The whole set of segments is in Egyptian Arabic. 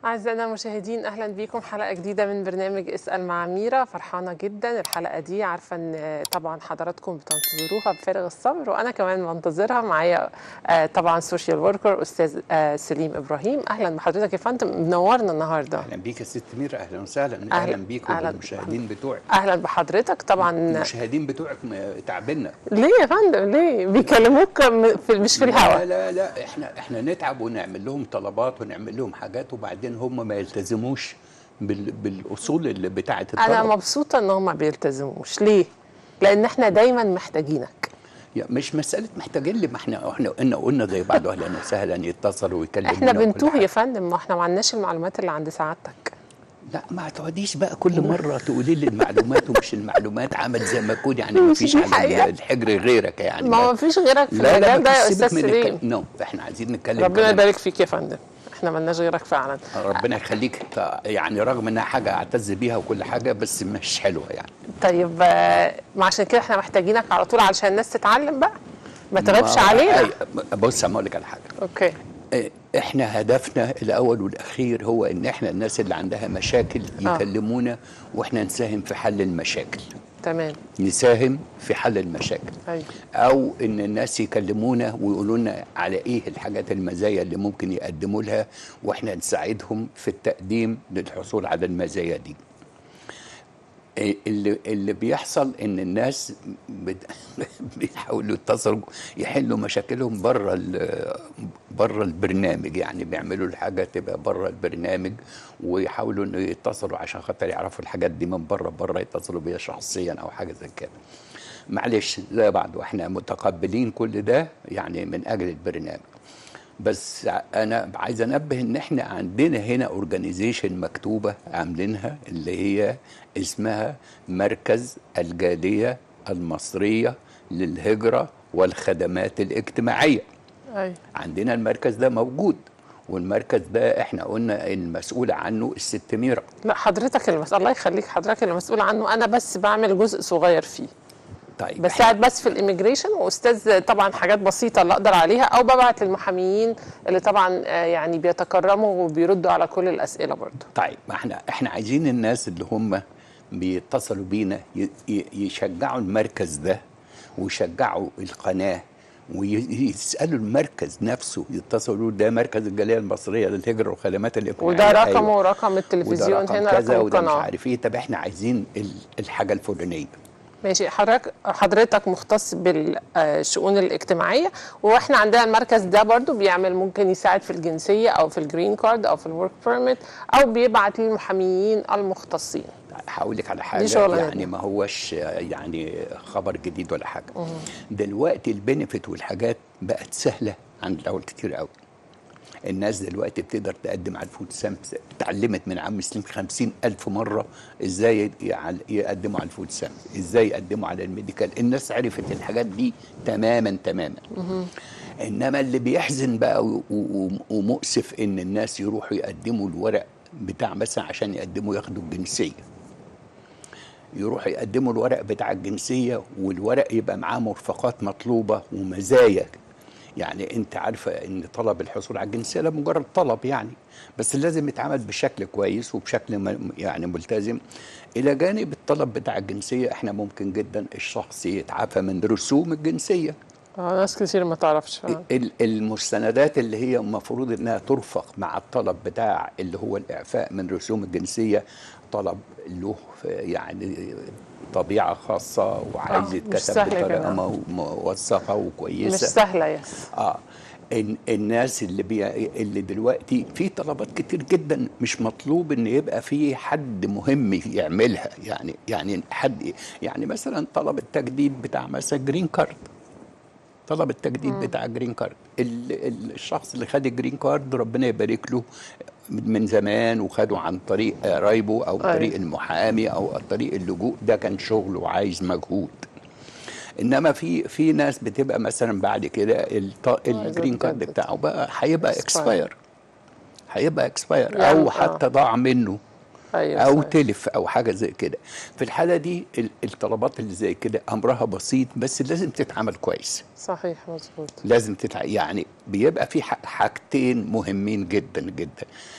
أعزائنا المشاهدين أهلا بيكم حلقة جديدة من برنامج اسأل مع ميرا فرحانة جدا الحلقة دي عارفة أن طبعا حضراتكم بتنتظروها بفارغ الصبر وأنا كمان بنتظرها معايا آه، طبعا سوشيال وركر أستاذ آه، سليم إبراهيم أهلا بحضرتك يا فندم منورنا النهاردة اهلا بيك يا ست ميرا اهلا وسهلا أهلا- اهلا بيكم أهلا المشاهدين بتوعك أهلا بحضرتك طبعا المشاهدين بتوعك م- تعبنا ليه يا فندم ليه بيكلموك م- في مش في لا الهواء لا لا احنا احنا نتعب ونعمل لهم طلبات ونعمل لهم حاجات وبعدين هم ما يلتزموش بال بالاصول اللي بتاعه أنا الطلب مبسوطة إن هم ما بيلتزموش ليه؟ لأن إحنا دايما محتاجينك يا مش مساله محتاجين لي ما احنا احنا قلنا قلنا زي بعض اهلا وسهلا يتصلوا ويكلمونا إحنا وكل بنتوه حاجة. يا فندم ما إحنا ما عندناش المعلومات اللي عند سعادتك لا ما تقعديش بقى كل مره تقولي لي المعلومات ومش المعلومات عمل زي ما اكون يعني ما مش فيش دي على حقيقة. الحجر غيرك يعني ما هو مفيش غيرك في لا لا المجال ده يا مفيش، استاذ سيبك من سليم الكلام. نو احنا عايزين نتكلم ربنا كلام. يبارك فيك يا فندم احنا ملناش غيرك فعلا ربنا يخليك ط- يعني رغم انها حاجه اعتز بيها وكل حاجه بس مش حلوه يعني طيب آه، ما عشان كده احنا محتاجينك على طول علشان الناس تتعلم بقى ما تغيبش ما- علينا أي- بص انا اقول لك على حاجه اوكي إيه، احنا هدفنا الاول والاخير هو ان احنا الناس اللي عندها مشاكل آه. يكلمونا واحنا نساهم في حل المشاكل تمام نساهم في حل المشاكل ايوه او ان الناس يكلمونا ويقولوا لنا على ايه الحاجات المزايا اللي ممكن يقدموا لها واحنا نساعدهم في التقديم للحصول على المزايا دي إيه اللي اللي بيحصل ان الناس بت- بيحاولوا يتصلوا يحلوا مشاكلهم بره ال- بره البرنامج يعني بيعملوا الحاجه تبقى بره البرنامج ويحاولوا انه يتصلوا عشان خاطر يعرفوا الحاجات دي من بره بره يتصلوا بيها شخصيا او حاجه زي كده معلش زي بعض واحنا متقبلين كل ده يعني من اجل البرنامج بس انا عايز انبه ان احنا عندنا هنا اورجانيزيشن مكتوبه عاملينها اللي هي اسمها مركز الجاليه المصريه للهجره والخدمات الاجتماعيه ايوه عندنا المركز ده موجود والمركز ده احنا قلنا المسؤول عنه الست ميرا لا حضرتك اللي مس... الله يخليك حضرتك اللي مسؤول عنه انا بس بعمل جزء صغير فيه طيب بساعد بس في الاميجريشن واستاذ طبعا حاجات بسيطه اللي اقدر عليها او ببعت للمحاميين اللي طبعا آه، يعني بيتكرموا وبيردوا على كل الاسئله برضه طيب ما احنا احنا عايزين الناس اللي هم بيتصلوا بينا ي- ي- يشجعوا المركز ده ويشجعوا القناه ويسالوا المركز نفسه يتصلوا ده مركز الجاليه المصريه للهجره والخدمات الاجتماعيه وده رقمه أيوة. ورقم وده التلفزيون رقم هنا كذا رقم وده مش القناه عارف ايه طب احنا عايزين ال- الحاجه الفلانيه ماشي حضرتك حضرتك مختص بالشؤون الاجتماعيه واحنا عندنا المركز ده برضو بيعمل ممكن يساعد في الجنسيه او في الجرين كارد او في الورك بيرميت او بيبعت للمحاميين المختصين هقول لك على دي حاجه شغلانتنا. يعني ما هوش يعني خبر جديد ولا حاجه دلوقتي البنفيت والحاجات بقت سهله عند الاول كتير قوي الناس دلوقتي بتقدر تقدم على الفود سامبس اتعلمت من عم سليم خمسين ألف مرة ازاي يع- يقدموا على الفود سامبس ازاي يقدموا على الميديكال الناس عرفت الحاجات دي تماما تماما انما اللي بيحزن بقى و- و- ومؤسف ان الناس يروحوا يقدموا الورق بتاع مثلا عشان يقدموا ياخدوا الجنسيه يروحوا يقدموا الورق بتاع الجنسيه والورق يبقى معاه مرفقات مطلوبه ومزايا يعني انت عارفه ان طلب الحصول على الجنسيه ده مجرد طلب يعني بس لازم يتعمل بشكل كويس وبشكل م- يعني ملتزم الى جانب الطلب بتاع الجنسيه احنا ممكن جدا الشخص يتعافى من رسوم الجنسيه اه ناس كتير ما تعرفش آه. ال- المستندات اللي هي المفروض انها ترفق مع الطلب بتاع اللي هو الاعفاء من رسوم الجنسيه طلب له يعني طبيعه خاصه وعايز آه، مش يتكتب سهل بطريقه كمان. مو- موثقه مش وكويسه سهله يس اه ال- الناس اللي بي... اللي دلوقتي في طلبات كتير جدا مش مطلوب ان يبقى في حد مهم يعملها يعني يعني حد يعني مثلا طلب التجديد بتاع مثلا جرين كارد طلب التجديد بتاع جرين كارد ال- ال- الشخص اللي خد الجرين كارد ربنا يبارك له من زمان وخده عن طريق قرايبه او أيوة. طريق المحامي او طريق اللجوء ده كان شغل وعايز مجهود انما في في ناس بتبقى مثلا بعد كده الط- الجرين كارد تجدد. بتاعه بقى هيبقى Expire. اكسباير هيبقى اكسباير يعني او آه. حتى ضاع منه ايوه او صحيح. تلف او حاجه زي كده في الحاله دي ال- الطلبات اللي زي كده امرها بسيط بس لازم تتعمل كويس صحيح مظبوط لازم تتع... يعني بيبقى في ح- حاجتين مهمين جدا جدا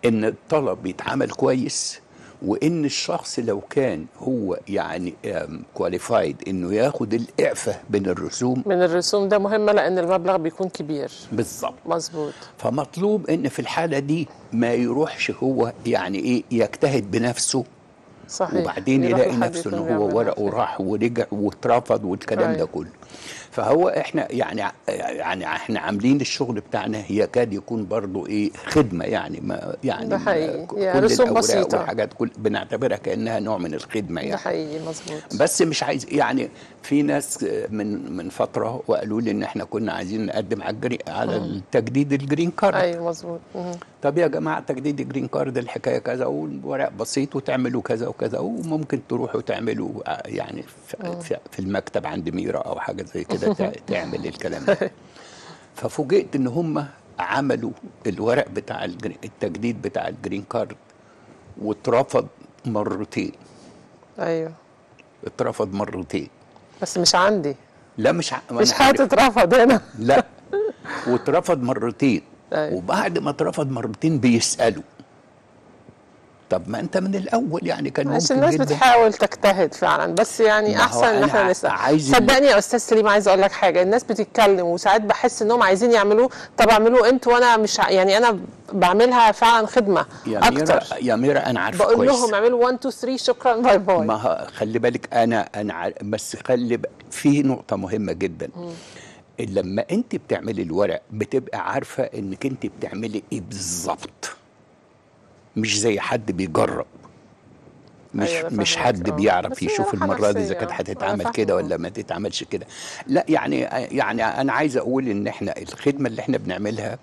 ان الطلب يتعمل كويس وان الشخص لو كان هو يعني كواليفايد انه ياخد الاعفاء من الرسوم من الرسوم ده مهمه لان المبلغ بيكون كبير بالظبط مظبوط فمطلوب ان في الحاله دي ما يروحش هو يعني ايه يجتهد بنفسه صحيح وبعدين يروح يلاقي لحد نفسه ان يكون هو بيعمل ورقه معاه. راح ورجع واترفض والكلام ده أيوة. كله فهو احنا يعني يعني احنا عاملين الشغل بتاعنا يكاد يكون برضو ايه خدمه يعني ما يعني ده حقيقي. ما- يعني كل رسوم الأوراق بسيطة. والحاجات كل بنعتبرها كانها نوع من الخدمه ده يعني حقيقي مظبوط بس مش عايز يعني في ناس من من فتره وقالوا لي ان احنا كنا عايزين نقدم على الجري على التجديد الجرين كارد ايوه مظبوط مهم. طب يا جماعه تجديد الجرين كارد الحكايه كذا والورق بسيط وتعملوا كذا وكذا وممكن تروحوا تعملوا آه، يعني في, في- في المكتب عند ميرا او حاجه زي كده تع- تعمل الكلام ده ففوجئت ان هم عملوا الورق بتاع الجري- التجديد بتاع الجرين كارد واترفض مرتين ايوه اترفض مرتين بس مش عندي لا مش ع... ما مش أنا عارف. هتترفض هنا لا واترفض مرتين أيوة. وبعد ما اترفض مرتين بيسالوا طب ما انت من الاول يعني كان عشان ممكن الناس جدا بتحاول تجتهد فعلا بس يعني ما هو احسن ان أنا احنا نسال عايز ال- صدقني يا استاذ سليم عايز اقول لك حاجه الناس بتتكلم وساعات بحس انهم عايزين يعملوه طب اعملوه انتوا وانا مش ع- يعني انا بعملها فعلا خدمه يا ميرا اكتر يا ميرا انا عارفه بقول كويس لهم اعملوا 1 2 3 شكرا باي باي ما ه- خلي بالك انا انا عار- بس خلي ب... في نقطه مهمه جدا لما انت بتعملي الورق بتبقى عارفه انك انت بتعملي ايه بالظبط مش زي حد بيجرب مش أيوة أنا مش فاهمك، حد آه. بيعرف بس هي يشوف راحة المره دي اذا نفسية. كانت أنا هتتعمل فاهمة. كده ولا ما تتعملش كده لا يعني يعني انا عايز اقول ان احنا الخدمه اللي احنا بنعملها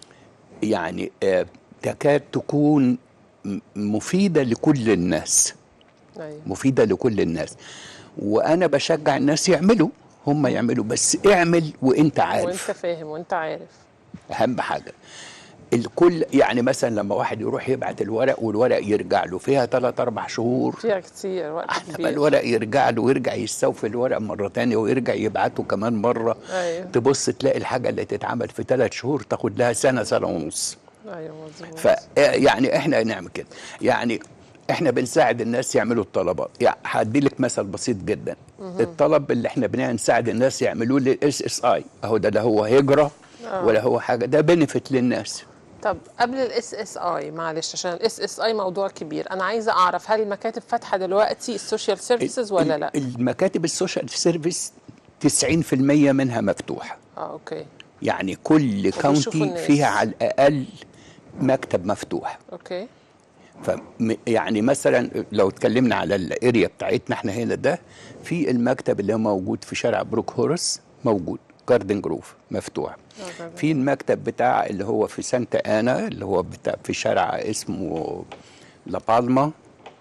يعني آه، تكاد تكون م- مفيده لكل الناس ايوه مفيده لكل الناس وانا بشجع الناس يعملوا هم يعملوا بس اعمل وانت عارف وانت فاهم وانت عارف اهم حاجه الكل يعني مثلا لما واحد يروح يبعت الورق والورق يرجع له فيها ثلاث اربع شهور فيها كتير وقت احنا ما كبير الورق يرجع له ويرجع يستوفي الورق مره تانية ويرجع يبعته كمان مره ايوه تبص تلاقي الحاجه اللي تتعمل في ثلاث شهور تاخد لها سنه سنه ونص ايوه مظبوط ف يعني احنا نعمل كده يعني احنا بنساعد الناس يعملوا الطلبات يعني هدي لك مثل بسيط جدا الطلب اللي احنا بنساعد الناس يعملوه للاس اس اي اهو ده لا هو هجره آه. ولا هو حاجه ده بنفيت للناس طب قبل الاس اس اي معلش عشان الاس اس اي موضوع كبير انا عايزه اعرف هل المكاتب فاتحه دلوقتي السوشيال سيرفيسز ولا لا المكاتب السوشيال سيرفيس 90% منها مفتوحه اه اوكي يعني كل كاونتي الناس. فيها على الاقل مكتب مفتوح اوكي ف يعني مثلا لو اتكلمنا على الاريا بتاعتنا احنا هنا ده في المكتب اللي هو موجود في شارع بروك هورس موجود جاردن جروف مفتوح جاردن في المكتب بتاع اللي هو في سانتا انا اللي هو بتاع في شارع اسمه لا بالما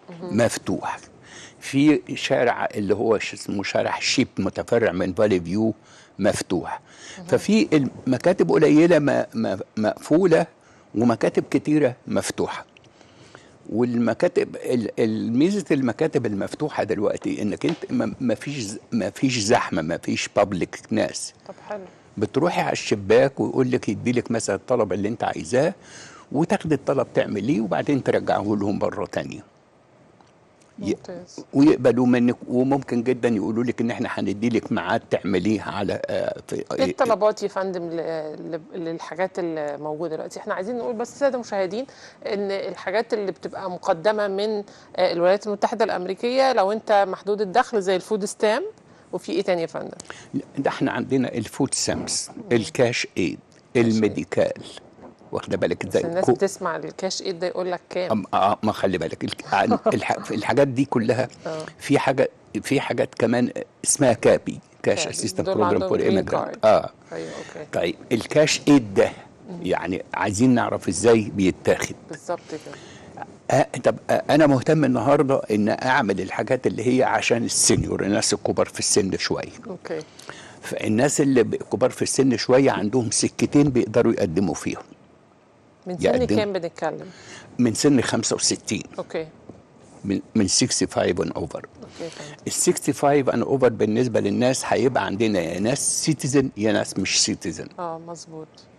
مفتوح في شارع اللي هو ش- اسمه شارع شيب متفرع من فالي فيو مفتوح ففي المكاتب قليله ما- ما- مقفوله ومكاتب كتيره مفتوحه والمكاتب ال- ال- ميزه المكاتب المفتوحه دلوقتي انك انت ما ما فيش ز- ما فيش زحمه ما فيش بابليك ناس طب حلو بتروحي على الشباك ويقول لك يدي لك مثلا الطلب اللي انت عايزاه وتاخدي الطلب تعمليه وبعدين ترجعه لهم مره تانية ي- ممتاز ويقبلوا منك وممكن جدا يقولوا لك ان احنا هندي لك ميعاد تعمليه على آه، في ايه الطلبات يا فندم ل- ل- للحاجات اللي موجوده دلوقتي احنا عايزين نقول بس الساده المشاهدين ان الحاجات اللي بتبقى مقدمه من آه، الولايات المتحده الامريكيه لو انت محدود الدخل زي الفود ستامب وفي ايه تاني يا فندم ده احنا عندنا الفود سامس الكاش ايد الميديكال واخده بالك بس ازاي الناس كو- بتسمع الكاش ايد ده يقول لك كام أم- اه ما خلي بالك الك- عن- الح- الحاجات دي كلها آه. في حاجه في حاجات كمان اسمها كابي كاش كابي. اسيستنت دول بروجرام عندهم فور green ايميجرانت card. اه ايوه اوكي طيب الكاش ايد ده يعني عايزين نعرف ازاي بيتاخد بالظبط كده آه طب آه انا مهتم النهارده ان اعمل الحاجات اللي هي عشان السينيور الناس الكبار في السن شويه اوكي فالناس اللي ب- كبار في السن شويه عندهم سكتين بيقدروا يقدموا فيهم من سن يقدم. كام بنتكلم من سن 65 اوكي من من 65 and اوفر اوكي يا فندم ال 65 and اوفر بالنسبه للناس هيبقى عندنا يا ناس سيتيزن يا ناس مش سيتيزن اه مظبوط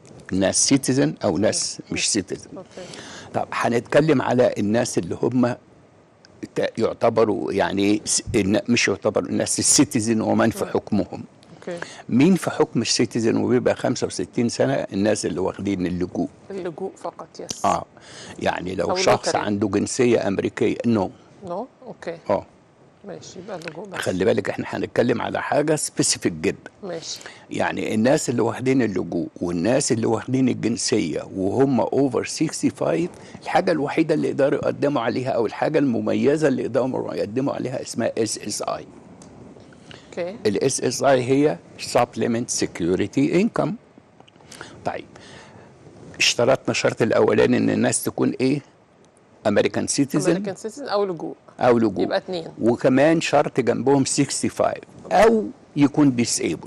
ناس سيتيزن او ناس مش سيتيزن اوكي طب هنتكلم على الناس اللي هم ت- يعتبروا يعني س- الن- مش يعتبروا الناس السيتيزن ومن في حكمهم اوكي مين في حكم السيتيزن وبيبقى 65 سنه الناس اللي واخدين اللجوء اللجوء فقط يس اه يعني لو أو شخص lottery. عنده جنسيه امريكيه نو نو اوكي اه ماشي يبقى اللجوء بس خلي بالك احنا هنتكلم على حاجه سبيسيفيك جدا ماشي يعني الناس اللي واخدين اللجوء والناس اللي واخدين الجنسيه وهم اوفر 65 الحاجه الوحيده اللي يقدروا يقدموا عليها او الحاجه المميزه اللي يقدروا يقدموا عليها اسمها اس اس اي اوكي الاس اس اي هي سبلمنت سكيورتي انكم طيب اشترطنا الشرط الاولاني ان الناس تكون ايه امريكان سيتيزن امريكان سيتيزن او لجوء او لجوء يبقى اتنين. وكمان شرط جنبهم 65 او يكون ديسيبل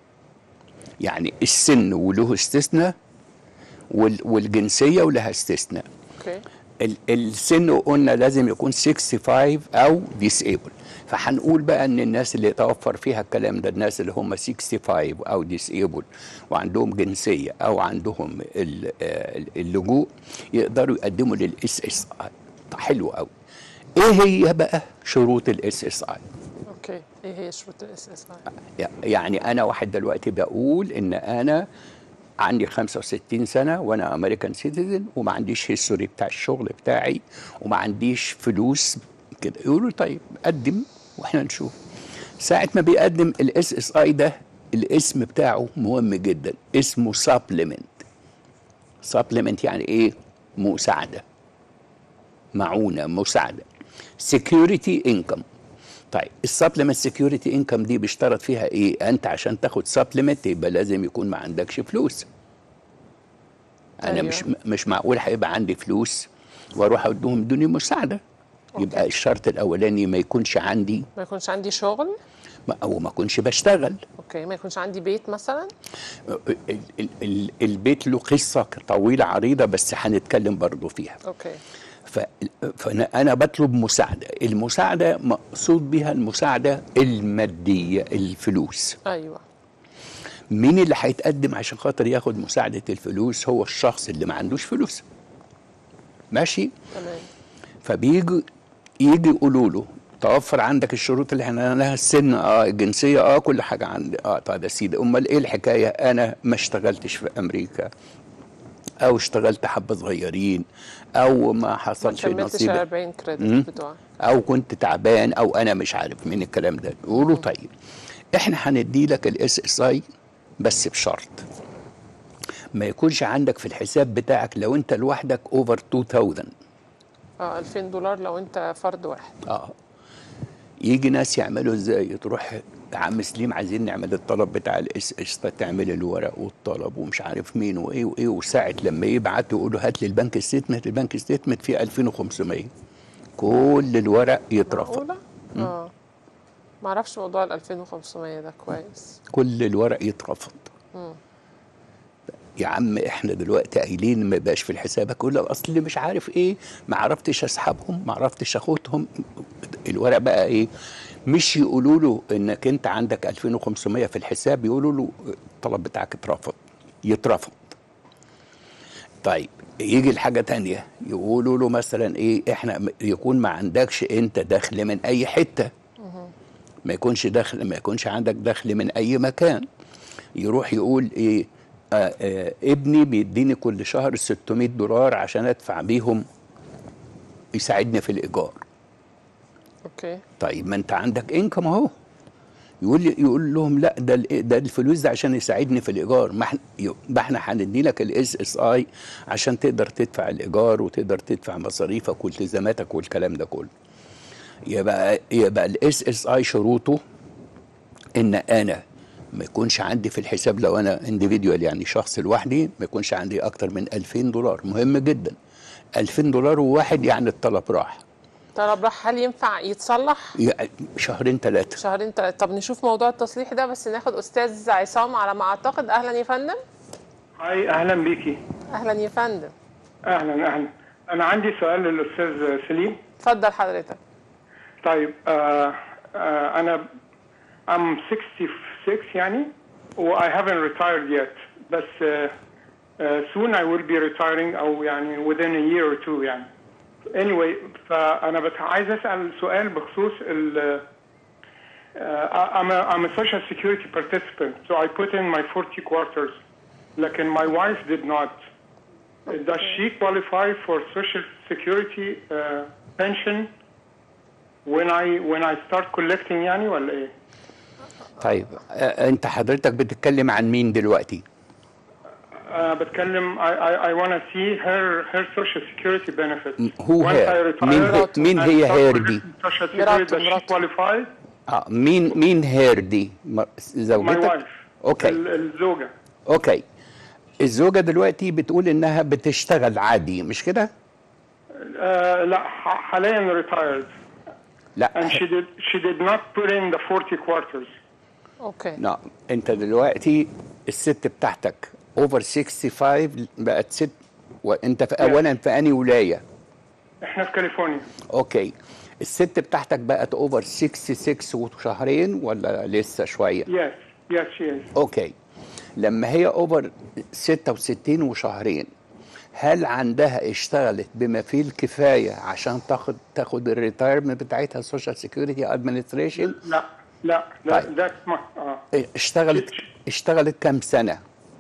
يعني السن وله استثناء وال- والجنسيه ولها استثناء اوكي ال- السن قلنا لازم يكون 65 او ديسيبل فهنقول بقى ان الناس اللي يتوفر فيها الكلام ده الناس اللي هم 65 او ديسيبل وعندهم جنسيه او عندهم ال- آه، اللجوء يقدروا يقدموا للاس اس اي حلو قوي ايه هي بقى شروط الاس اس اي اوكي ايه هي شروط الاس اس اي يعني انا واحد دلوقتي بقول ان انا عندي 65 سنه وانا امريكان سيتيزن وما عنديش هيستوري بتاع الشغل بتاعي وما عنديش فلوس كده يقولوا طيب قدم واحنا نشوف ساعه ما بيقدم الاس اس اي ده الاسم بتاعه مهم جدا اسمه سبلمنت سبلمنت يعني ايه مساعده معونه مساعده سكيورتي انكم طيب السبلمنت سكيورتي انكم دي بيشترط فيها ايه انت عشان تاخد سبلمنت يبقى لازم يكون ما عندكش فلوس انا أيوة. مش مش معقول هيبقى عندي فلوس واروح ادوهم دوني مساعده يبقى الشرط الاولاني ما يكونش عندي ما يكونش عندي شغل ما- او ما اكونش بشتغل اوكي ما يكونش عندي بيت مثلا ال- ال- ال- البيت له قصه طويله عريضه بس هنتكلم برضو فيها اوكي ف... فانا انا بطلب مساعده المساعده مقصود بها المساعده الماديه الفلوس ايوه مين اللي هيتقدم عشان خاطر ياخد مساعده الفلوس هو الشخص اللي ما عندوش فلوس ماشي تمام فبيجي يجي يقولوا له توفر عندك الشروط اللي احنا لها السن اه الجنسيه اه كل حاجه عندي اه طيب يا سيدي امال ايه الحكايه انا ما اشتغلتش في امريكا او اشتغلت حبه صغيرين او ما ما حصلش كملتش نصيب ال 40 كريدت بتوعك او كنت تعبان او انا مش عارف من الكلام ده يقولوا طيب احنا هندي لك الاس اس اي بس بشرط ما يكونش عندك في الحساب بتاعك لو انت لوحدك اوفر 2000 اه 2000 دولار لو انت فرد واحد اه يجي ناس يعملوا ازاي تروح يا عم سليم عايزين نعمل الطلب بتاع الاس اس تعمل الورق والطلب ومش عارف مين وايه وايه وساعه لما يبعت يقولوا هات لي البنك ستيتمنت البنك ستيتمنت فيه 2500 كل الورق يترفض معقوله اه ما اعرفش موضوع ال 2500 ده كويس كل الورق يترفض يا عم احنا دلوقتي قايلين ما يبقاش في الحساب اقول له اصل اللي مش عارف ايه ما عرفتش اسحبهم ما عرفتش اخدهم الورق بقى ايه مش يقولوا له انك انت عندك 2500 في الحساب يقولوا له الطلب بتاعك اترفض يترفض طيب يجي الحاجة تانية يقولوا له مثلا ايه احنا م- يكون ما عندكش انت دخل من اي حتة ما يكونش دخل ما يكونش عندك دخل من اي مكان يروح يقول ايه آه آه ابني بيديني كل شهر 600 دولار عشان ادفع بيهم يساعدني في الايجار اوكي طيب ما انت عندك انكم اهو يقول لي يقول لهم لا ده ال- ده الفلوس ده عشان يساعدني في الايجار ما احنا يو- ما احنا هندي لك الاس اس اي عشان تقدر تدفع الايجار وتقدر تدفع مصاريفك والتزاماتك والكلام ده كله يبقى يبقى الاس اس اي شروطه ان انا ما يكونش عندي في الحساب لو انا انديفيديوال يعني شخص لوحدي ما يكونش عندي اكتر من 2000 دولار مهم جدا 2000 دولار وواحد يعني الطلب راح طلب راح هل ينفع يتصلح يعني شهرين ثلاثه شهرين تلاتة طب نشوف موضوع التصليح ده بس ناخد استاذ عصام على ما اعتقد اهلا يا فندم هاي اهلا بيكي اهلا يا فندم اهلا اهلا انا عندي سؤال للاستاذ سليم اتفضل حضرتك طيب آه آه انا I'm 66 يعني و I haven't retired yet بس آه soon I will be retiring او يعني within a year or two يعني anyway فانا بس عايز اسال سؤال بخصوص ال uh, I'm, a, I'm a social security participant so I put in my 40 quarters لكن my wife did not does she qualify for social security uh, pension when I when I start collecting يعني ولا ايه؟ طيب آه، انت حضرتك بتتكلم عن مين دلوقتي أنا بتكلم I, I, I want to see her her social security benefits. who Once her? I retire مين هي- and مين هي start her دي؟ collecting Social مراته- security does she مراته. qualify? اه مين مين هير دي م- My زوجتك wife. اوكي ال- الزوجة. اوكي الزوجه دلوقتي بتقول انها بتشتغل عادي مش كده آه لا ح- حاليا retired لا and she did she did not put in the 40 quarters. اوكي لا انت دلوقتي الست بتاعتك اوفر 65 بقت ست وانت في اولا في انهي ولايه احنا في كاليفورنيا. اوكي الست بتاعتك بقت اوفر 66 وشهرين ولا لسه شويه Yes yes she is. اوكي لما هي اوفر 66 وشهرين هل عندها اشتغلت بما فيه الكفايه عشان تاخد تاخد الريتايرمنت بتاعتها السوشيال سيكيورتي ادمنستريشن لا لا لا طيب. that's my اه اشتغلت اشتغلت كام سنه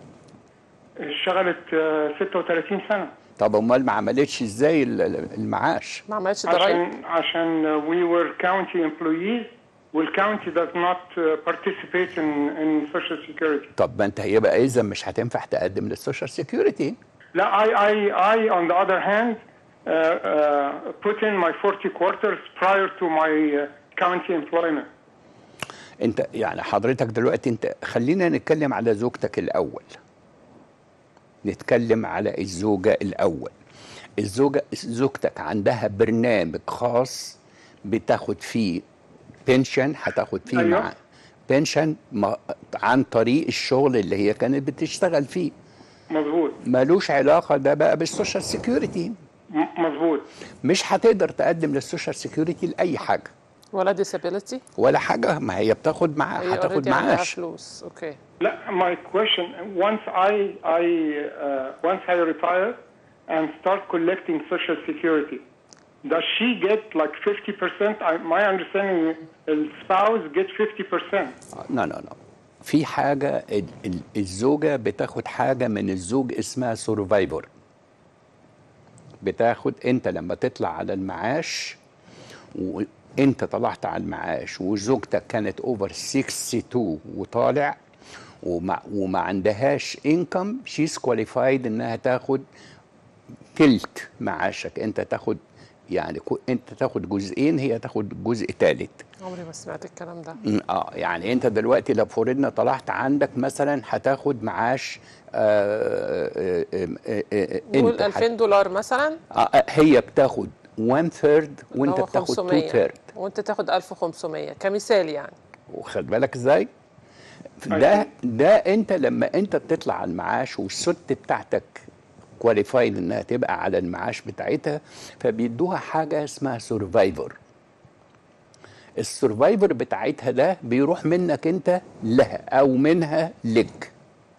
اشتغلت آه 36 سنة. طب امال ما عملتش ازاي ال- ال- المعاش ما عملتش ضرايب عشان عشان we were county employees والcounty does not uh, participate in in social security. طب ما انت هيبقى اذا مش هتنفع تقدم للسوشيال سيكيورتي لا I I I on the other hand uh, uh, put in my 40 quarters prior to my uh, county employment. انت يعني حضرتك دلوقتي انت خلينا نتكلم على زوجتك الاول نتكلم على الزوجة الاول الزوجة زوجتك عندها برنامج خاص بتاخد فيه بنشن هتاخد فيه أيوة. مع بنشن ما- عن طريق الشغل اللي هي كانت بتشتغل فيه مظبوط ملوش علاقة ده بقى بالسوشيال سيكيورتي م- مظبوط مش هتقدر تقدم للسوشيال سيكيورتي لأي حاجة ولا ديسابيلتي ولا حاجة ما هي بتاخد مع هي هتاخد اوريدي عليها معاش فلوس اوكي لا my question once I I uh, once I retire and start collecting social security does she get like 50% I, my understanding the spouse gets 50% لا لا لا في حاجة ال- ال- الزوجة بتاخد حاجة من الزوج اسمها سورفايفر بتاخد انت لما تطلع على المعاش وانت طلعت على المعاش وزوجتك كانت اوفر 62 وطالع وما, وما عندهاش انكم شيز كواليفايد انها تاخد تلت معاشك انت تاخد يعني كو- انت تاخد جزئين هي تاخد جزء ثالث عمري ما سمعت الكلام ده م، اه يعني انت دلوقتي لو فرضنا طلعت عندك مثلا هتاخد معاش آه آه آه آه آه نقول انت 2000 دولار مثلا آه آه، هي بتاخد 1 ثيرد وانت هو بتاخد 2 500 ثيرد وانت تاخد 1500 كمثال يعني وخد بالك ازاي؟ ده ده انت لما انت بتطلع على المعاش والست بتاعتك كواليفايد انها تبقى على المعاش بتاعتها فبيدوها حاجه اسمها سرفايفر السرفايفر بتاعتها ده بيروح منك انت لها او منها لك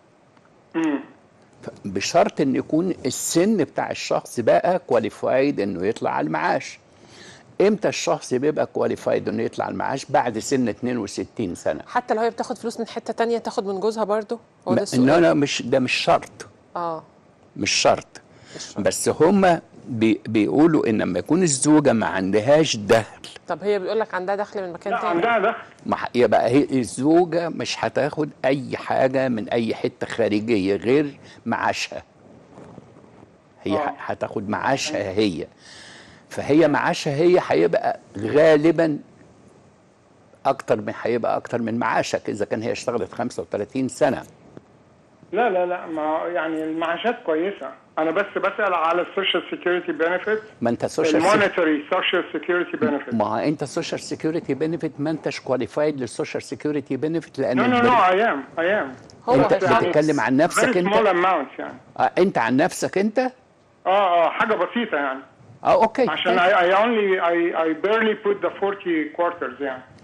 ف- بشرط ان يكون السن بتاع الشخص بقى كواليفايد انه يطلع على المعاش امتى الشخص بيبقى كواليفايد انه يطلع على المعاش بعد سن 62 سنه حتى لو هي بتاخد فلوس من حته تانية تاخد من جوزها برضو هو ده ما- السؤال لا لا مش ده مش شرط اه مش شرط مش شرط. بس هما بي بيقولوا ان لما يكون الزوجه ما عندهاش دخل طب هي بيقول لك عندها دخل من مكان لا تاني عندها دخل ما ح- يبقى هي الزوجه مش هتاخد اي حاجه من اي حته خارجيه غير معاشها هي آه. ه- هتاخد معاشها هي فهي معاشها هي هيبقى غالبا اكتر من هيبقى اكتر من معاشك اذا كان هي اشتغلت 35 سنه لا لا لا ما يعني المعاشات كويسه انا بس بسال على السوشيال سيكيورتي بنفيت ما انت سوشيال المونيتري سوشيال سيكيورتي بنفيت ما انت السوشيال سيكيورتي بنفيت ما انتش كواليفايد للسوشيال سيكيورتي بنفيت لان نو نو البر- نو اي ام اي ام هو انت هيخلص. بتتكلم عن نفسك فيري سمول انت اماونت يعني آه انت عن نفسك انت اه اه حاجه بسيطه يعني اه اوكي عشان I, I only I, I barely put the 40 quarters يعني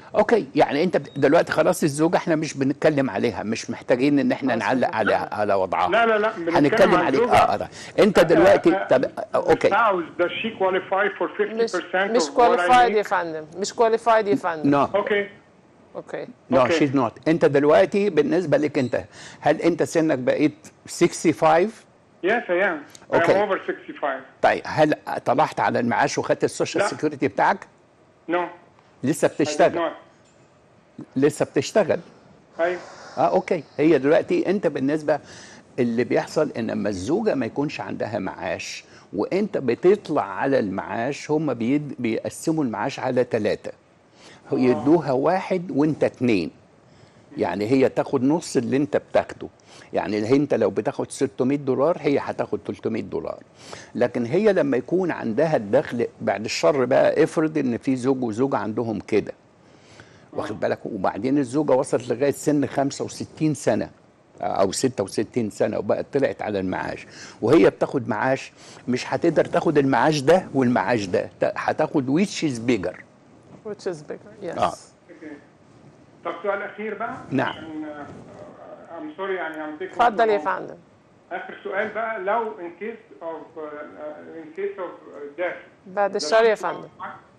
اوكي يعني انت دلوقتي خلاص الزوجه احنا مش بنتكلم عليها مش محتاجين ان احنا خلاص نعلق على على وضعها لا لا لا بنتكلم هنتكلم عن عليك الزوجة. اه اه انت دلوقتي طب اوكي spouse does she qualify for 50% مش مش of what I كواليفايد يا make? فندم مش كواليفايد يا فندم نو اوكي اوكي نو أوكي. شيز نوت انت دلوقتي بالنسبه لك انت هل انت سنك بقيت 65 yes I am I am Okay. over 65 طيب هل طلعت على المعاش وخدت السوشيال لا. سيكيورتي بتاعك no لسه I did بتشتغل not لسه بتشتغل ايوه اه اوكي هي دلوقتي انت بالنسبه اللي بيحصل ان لما الزوجه ما يكونش عندها معاش وانت بتطلع على المعاش هم بيد بيقسموا المعاش على ثلاثه يدوها واحد وانت اتنين يعني هي تاخد نص اللي انت بتاخده يعني انت لو بتاخد 600 دولار هي هتاخد 300 دولار لكن هي لما يكون عندها الدخل بعد الشر بقى افرض ان في زوج وزوجه عندهم كده واخد بالك وبعدين الزوجه وصلت لغايه سن 65 سنه او 66 سنه وبقت طلعت على المعاش وهي بتاخد معاش مش هتقدر تاخد المعاش ده والمعاش ده ت- هتاخد ويتش از بيجر which is bigger yes آه. طب سؤال اخير بقى نعم. عشان ام سوري يعني I'm taking اتفضل يا too long. فندم اخر سؤال بقى لو in case of uh, in case of death بعد الشر يا فندم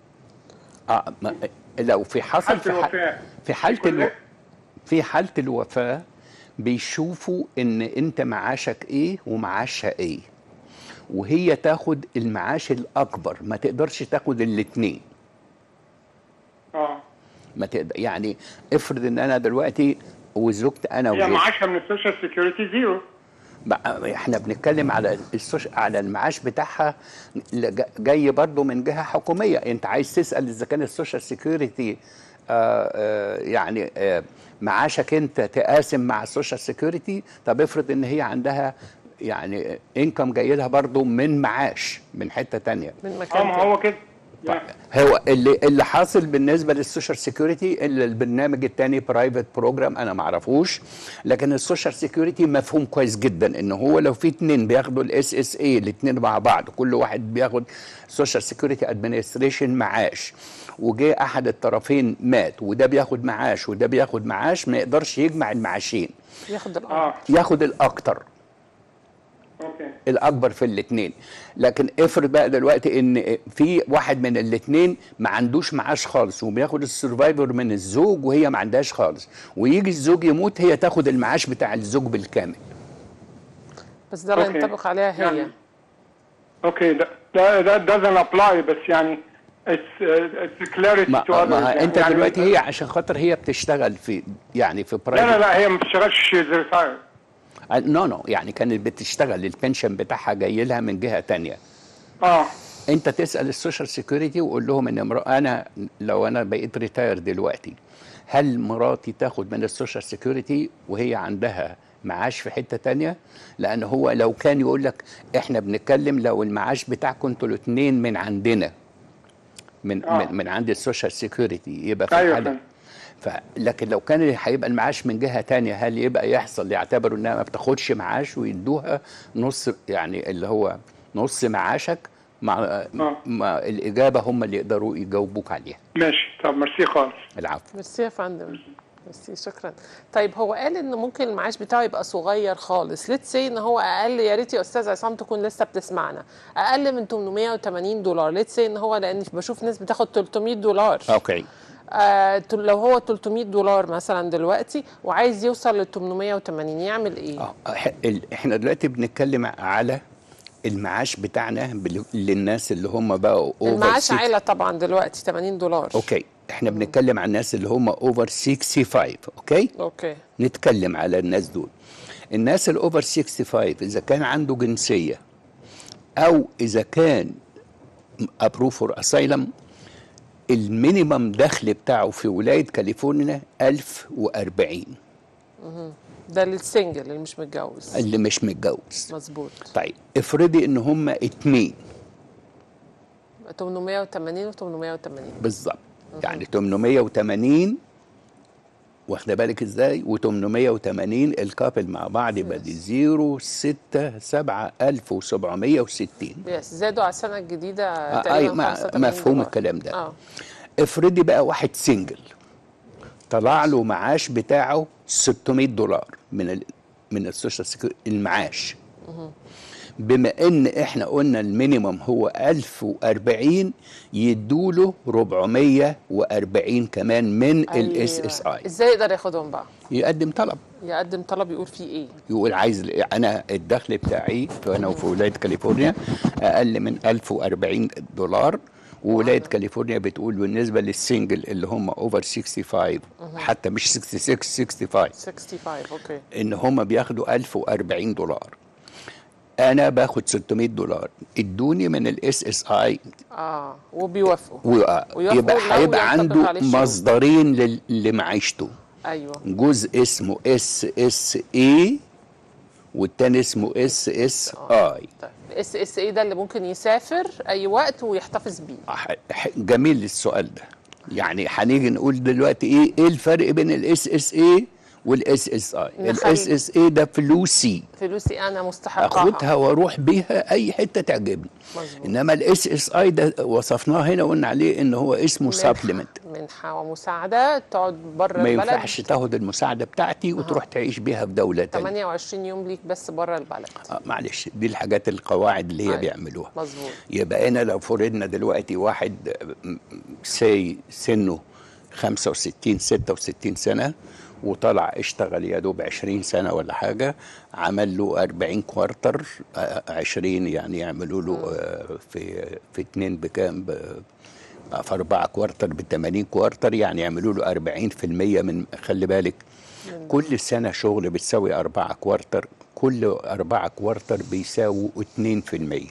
اه ما لو في حصل حالة في, ح... الوفاة. في حاله كل- الو... في حاله الوفاه بيشوفوا ان انت معاشك ايه ومعاشها ايه وهي تاخد المعاش الاكبر ما تقدرش تاخد الاثنين اه ما تقدر يعني افرض ان انا دلوقتي وزوجتي انا هي وجوزي معاشها من السوشيال سيكيورتي زيرو بقى احنا بنتكلم على السوش... على المعاش بتاعها ل- جاي برضه من جهه حكوميه انت عايز تسال اذا كان السوشيال سيكيورتي آه آه يعني آه معاشك انت تقاسم مع السوشيال سيكيورتي طب افرض ان هي عندها يعني انكم جاي لها برضه من معاش من حته تانية من اه مكان ما تاني. هو كده طيب هو اللي اللي حاصل بالنسبه للسوشيال سيكيورتي اللي البرنامج الثاني برايفت بروجرام انا ما اعرفوش لكن السوشيال سيكيورتي مفهوم كويس جدا ان هو لو في اتنين بياخدوا الاس اس اي الاثنين مع بعض كل واحد بياخد سوشيال سيكيورتي ادمنستريشن معاش وجه احد الطرفين مات وده بياخد معاش وده بياخد معاش ما يقدرش يجمع المعاشين ياخد الأرض اه ياخد الاكتر اوكي الاكبر في الاثنين لكن افرض بقى دلوقتي ان في واحد من الاثنين ما عندوش معاش خالص وبياخد السرفايفر من الزوج وهي ما عندهاش خالص ويجي الزوج يموت هي تاخد المعاش بتاع الزوج بالكامل بس ده اللي أوكي. ينطبق عليها هي يعني- اوكي ده ده ده doesn't apply بس يعني it's uh, it's clarity ما, to others ما يعني انت يعني دلوقتي هي عشان خاطر هي بتشتغل في يعني في لا لا برايفت لا هي ما بتشتغلش she's retired نو نو يعني كانت بتشتغل البنشن بتاعها جاي لها من جهه تانية اه انت تسال السوشيال سيكيورتي وقول لهم ان امرأة انا لو انا بقيت ريتاير دلوقتي هل مراتي تاخد من السوشيال سيكيورتي وهي عندها معاش في حته تانية لان هو لو كان يقول لك احنا بنتكلم لو المعاش بتاعكم انتوا الاثنين من عندنا من آه. من, من عند السوشيال سيكيورتي يبقى في ايوه الحاله فهمت. ف لكن لو كان هيبقى المعاش من جهه تانية هل يبقى يحصل يعتبروا انها ما بتاخدش معاش ويدوها نص يعني اللي هو نص معاشك مع, مع الاجابه هم اللي يقدروا يجاوبوك عليها ماشي طب ميرسي خالص العفو ميرسي يا فندم ميرسي شكرا طيب هو قال ان ممكن المعاش بتاعه يبقى صغير خالص ليتس سي ان هو اقل يا ريت يا استاذ عصام تكون لسه بتسمعنا اقل من 880 دولار ليتس سي ان هو لان بشوف ناس بتاخد 300 دولار اوكي آه تل- لو هو 300 دولار مثلا دلوقتي وعايز يوصل ل 880 يعمل ايه؟ اه إح- ال- احنا دلوقتي بنتكلم على المعاش بتاعنا بال- للناس اللي هم بقوا over المعاش six- عائله طبعا دلوقتي 80 دولار اوكي احنا بنتكلم عن الناس اللي هم اوفر 65 اوكي اوكي نتكلم على الناس دول الناس الاوفر 65 اذا كان عنده جنسيه او اذا كان ابروف فور اسايلم المينيمم دخل بتاعه في ولايه كاليفورنيا 1040 ده للسنجل اللي مش متجوز اللي مش متجوز مظبوط طيب افرضي ان هم اتنين 880 و 880 بالظبط يعني 880 واخده بالك ازاي و880 الكابل مع بعض يبقى دي 0 6 7 1760 يس زادوا على السنه الجديده آه، تقريبا أي، ما- 85 مفهوم دولار. الكلام ده. اه افرضي بقى واحد سنجل طلع له معاش بتاعه 600 دولار من ال... من السوشيال سيكيورتي المعاش بما ان احنا قلنا المينيمم هو 1040 يدوله 440 كمان من الاس اس اي ازاي يقدر ياخدهم بقى يقدم طلب يقدم طلب يقول فيه ايه يقول عايز انا الدخل بتاعي انا في ولايه كاليفورنيا اقل من 1040 دولار وولايه كاليفورنيا بتقول بالنسبه للسنجل اللي هم اوفر 65 حتى مش 66 65 65 اوكي ان هم بياخدوا 1040 دولار انا باخد 600 دولار ادوني من الاس اس اي اه وبيوافقوا ويوافقوا يبقى لو هيبقى ينطبق عنده عليه الشروط. مصدرين لل- لمعيشته ايوه جزء اسمه اس اس اي والتاني اسمه اس اس اي طيب الاس اس اي ده اللي ممكن يسافر اي وقت ويحتفظ بيه جميل السؤال ده يعني هنيجي نقول دلوقتي ايه ايه الفرق بين الاس اس اي والاس اس اي نخلي- الاس اس اي ده فلوسي فلوسي انا مستحقها اخدها واروح بيها اي حته تعجبني مظبوط. انما الاس اس اي ده وصفناه هنا وقلنا عليه ان هو اسمه منحة- سبلمنت منحه ومساعده تقعد بره ما البلد ينفعش تاخد المساعده بتاعتي وتروح تعيش بيها في دوله تانية 28 يوم ليك بس بره البلد آه معلش دي الحاجات القواعد اللي هي أيوة. بيعملوها مظبوط يبقى انا لو فرضنا دلوقتي واحد سي سنه 65 66 سنه وطلع اشتغل يا دوب 20 سنه ولا حاجه عمل له 40 كوارتر آه، 20 يعني يعملوا له آه، في في اتنين بكام ب- في أربعة كوارتر ب 80 كوارتر يعني يعملوا له 40% من خلي بالك كل سنة شغل بتساوي أربعة كوارتر كل أربعة كوارتر بيساووا 2%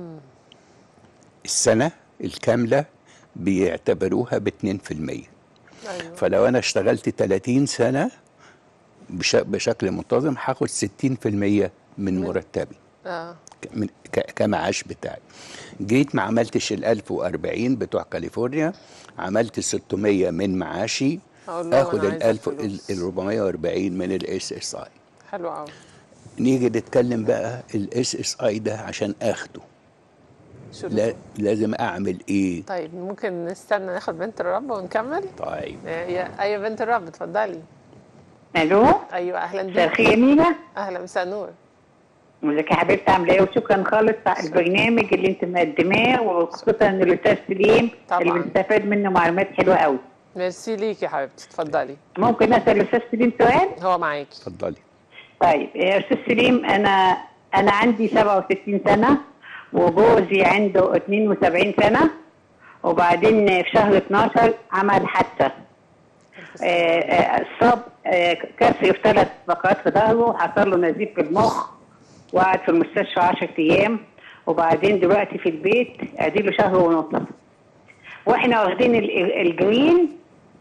السنة الكاملة بيعتبروها ب 2% ايوه فلو أنا اشتغلت 30 سنة بش- بشكل منتظم هاخد 60% من مرتبي اه ك- من ك- كمعاش بتاعي جيت ما عملتش ال 1040 بتوع كاليفورنيا عملت 600 من معاشي أقول له اخد أنا ال عايزة 1000 الفلوس. ال 440 من الاس اس اي حلو قوي نيجي نتكلم بقى الاس اس اي ده عشان اخده شروط لا لازم اعمل ايه طيب ممكن نستنى ناخد بنت الرب ونكمل طيب يا ايوه بنت الرب اتفضلي الو ايوه اهلا مساء بيك الخير يا مينا اهلا مساء النور ازيك يا حبيبتي عامله ايه وشكرا خالص على البرنامج اللي انت مقدماه وخصوصا الاستاذ سليم طبعاً. اللي بنستفاد منه معلومات حلوه قوي ميرسي ليك يا حبيبتي اتفضلي ممكن اسال الاستاذ سليم سؤال هو معاكي اتفضلي طيب يا استاذ سليم انا انا عندي 67 سنه وجوزي عنده 72 سنه وبعدين في شهر 12 عمل حادثه آه، آه، صاب آه، كسر في ثلاث فقرات في ظهره حصل له نزيف في المخ وقعد في المستشفى 10 ايام وبعدين دلوقتي في البيت اديله شهر ونص واحنا واخدين ال- ال- الجرين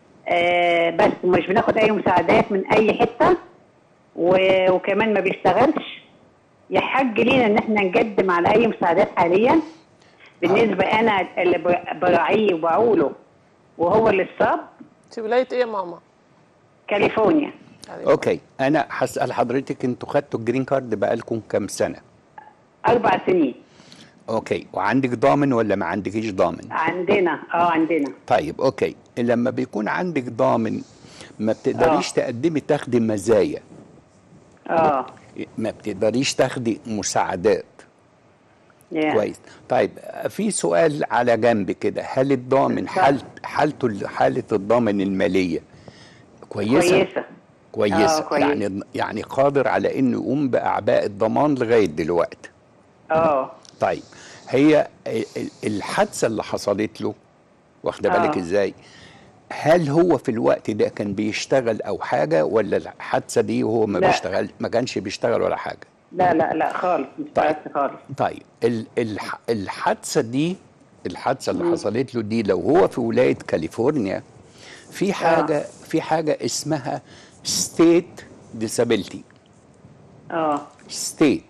آه، بس مش بناخد اي مساعدات من اي حته و- وكمان ما بيشتغلش يحج لينا ان احنا نقدم على اي مساعدات حاليا بالنسبه انا اللي ب- براعيه وبعوله وهو اللي اتصاب في ولايه ايه يا ماما كاليفورنيا اوكي انا هسال حضرتك انتوا خدتوا الجرين كارد بقالكم كام سنه اربع سنين اوكي وعندك ضامن ولا ما عندكيش ضامن عندنا اه عندنا طيب اوكي لما بيكون عندك ضامن ما بتقدريش آه. تقدمي تاخدي مزايا اه ما بتقدريش تاخدي مساعدات يا. كويس طيب في سؤال على جنب كده هل الضامن حالت حالته حاله الضامن الماليه كويسه كويسه كويسه آه، كويس. يعني يعني قادر على انه يقوم باعباء الضمان لغايه دلوقتي اه طيب هي ال- ال- الحادثه اللي حصلت له واخده بالك آه. ازاي هل هو في الوقت ده كان بيشتغل او حاجه ولا الحادثه دي وهو ما لا. بيشتغل ما كانش بيشتغل ولا حاجه لا لا لا خالص مش طيب. طيب. خالص طيب ال- الح- الحادثه دي الحادثه اللي حصلت له دي لو هو في ولايه كاليفورنيا في حاجه في حاجه اسمها ستيت ديسابيلتي اه ستيت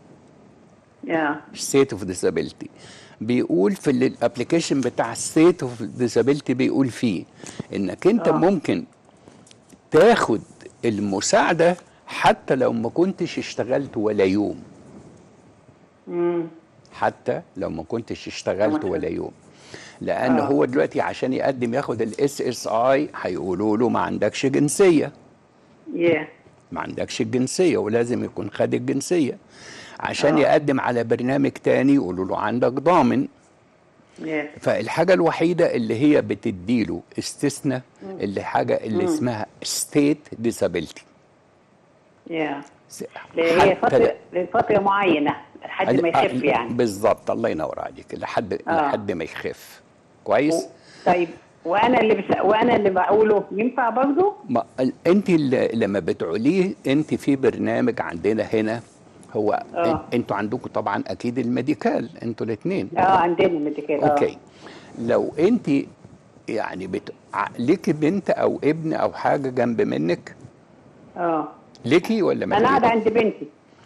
يا ستيت اوف ديسابيلتي بيقول في الابلكيشن بتاع ستيت اوف ديسابيلتي بيقول فيه انك انت آه. ممكن تاخد المساعده حتى لو ما كنتش اشتغلت ولا يوم امم حتى لو ما كنتش اشتغلت ولا يوم لان آه. هو دلوقتي عشان يقدم ياخد الاس اس اي هيقولوا له ما عندكش جنسيه yeah. ما عندكش الجنسيه ولازم يكون خد الجنسيه عشان آه. يقدم على برنامج تاني يقولوا له عندك ضامن yes. فالحاجه الوحيده اللي هي بتديله استثناء اللي حاجه اللي اسمها ستيت ديسابيلتي yeah. اللي هي فترة حتى لفترة معينة لحد ما يخف يعني بالظبط الله ينور عليك لحد آه. لحد ما يخف كويس طيب وانا اللي بس... وانا اللي بقوله ينفع برضه؟ ما ال- انت اللي لما بتعوليه انت في برنامج عندنا هنا هو آه. انتوا عندكم طبعا اكيد الميديكال انتوا الاثنين اه عندنا ميديكال اه اوكي لو انت يعني بت... ع- ليكي بنت او ابن او حاجه جنب منك اه ليكي ولا ما انا قاعدة ليكي؟ عند بنتي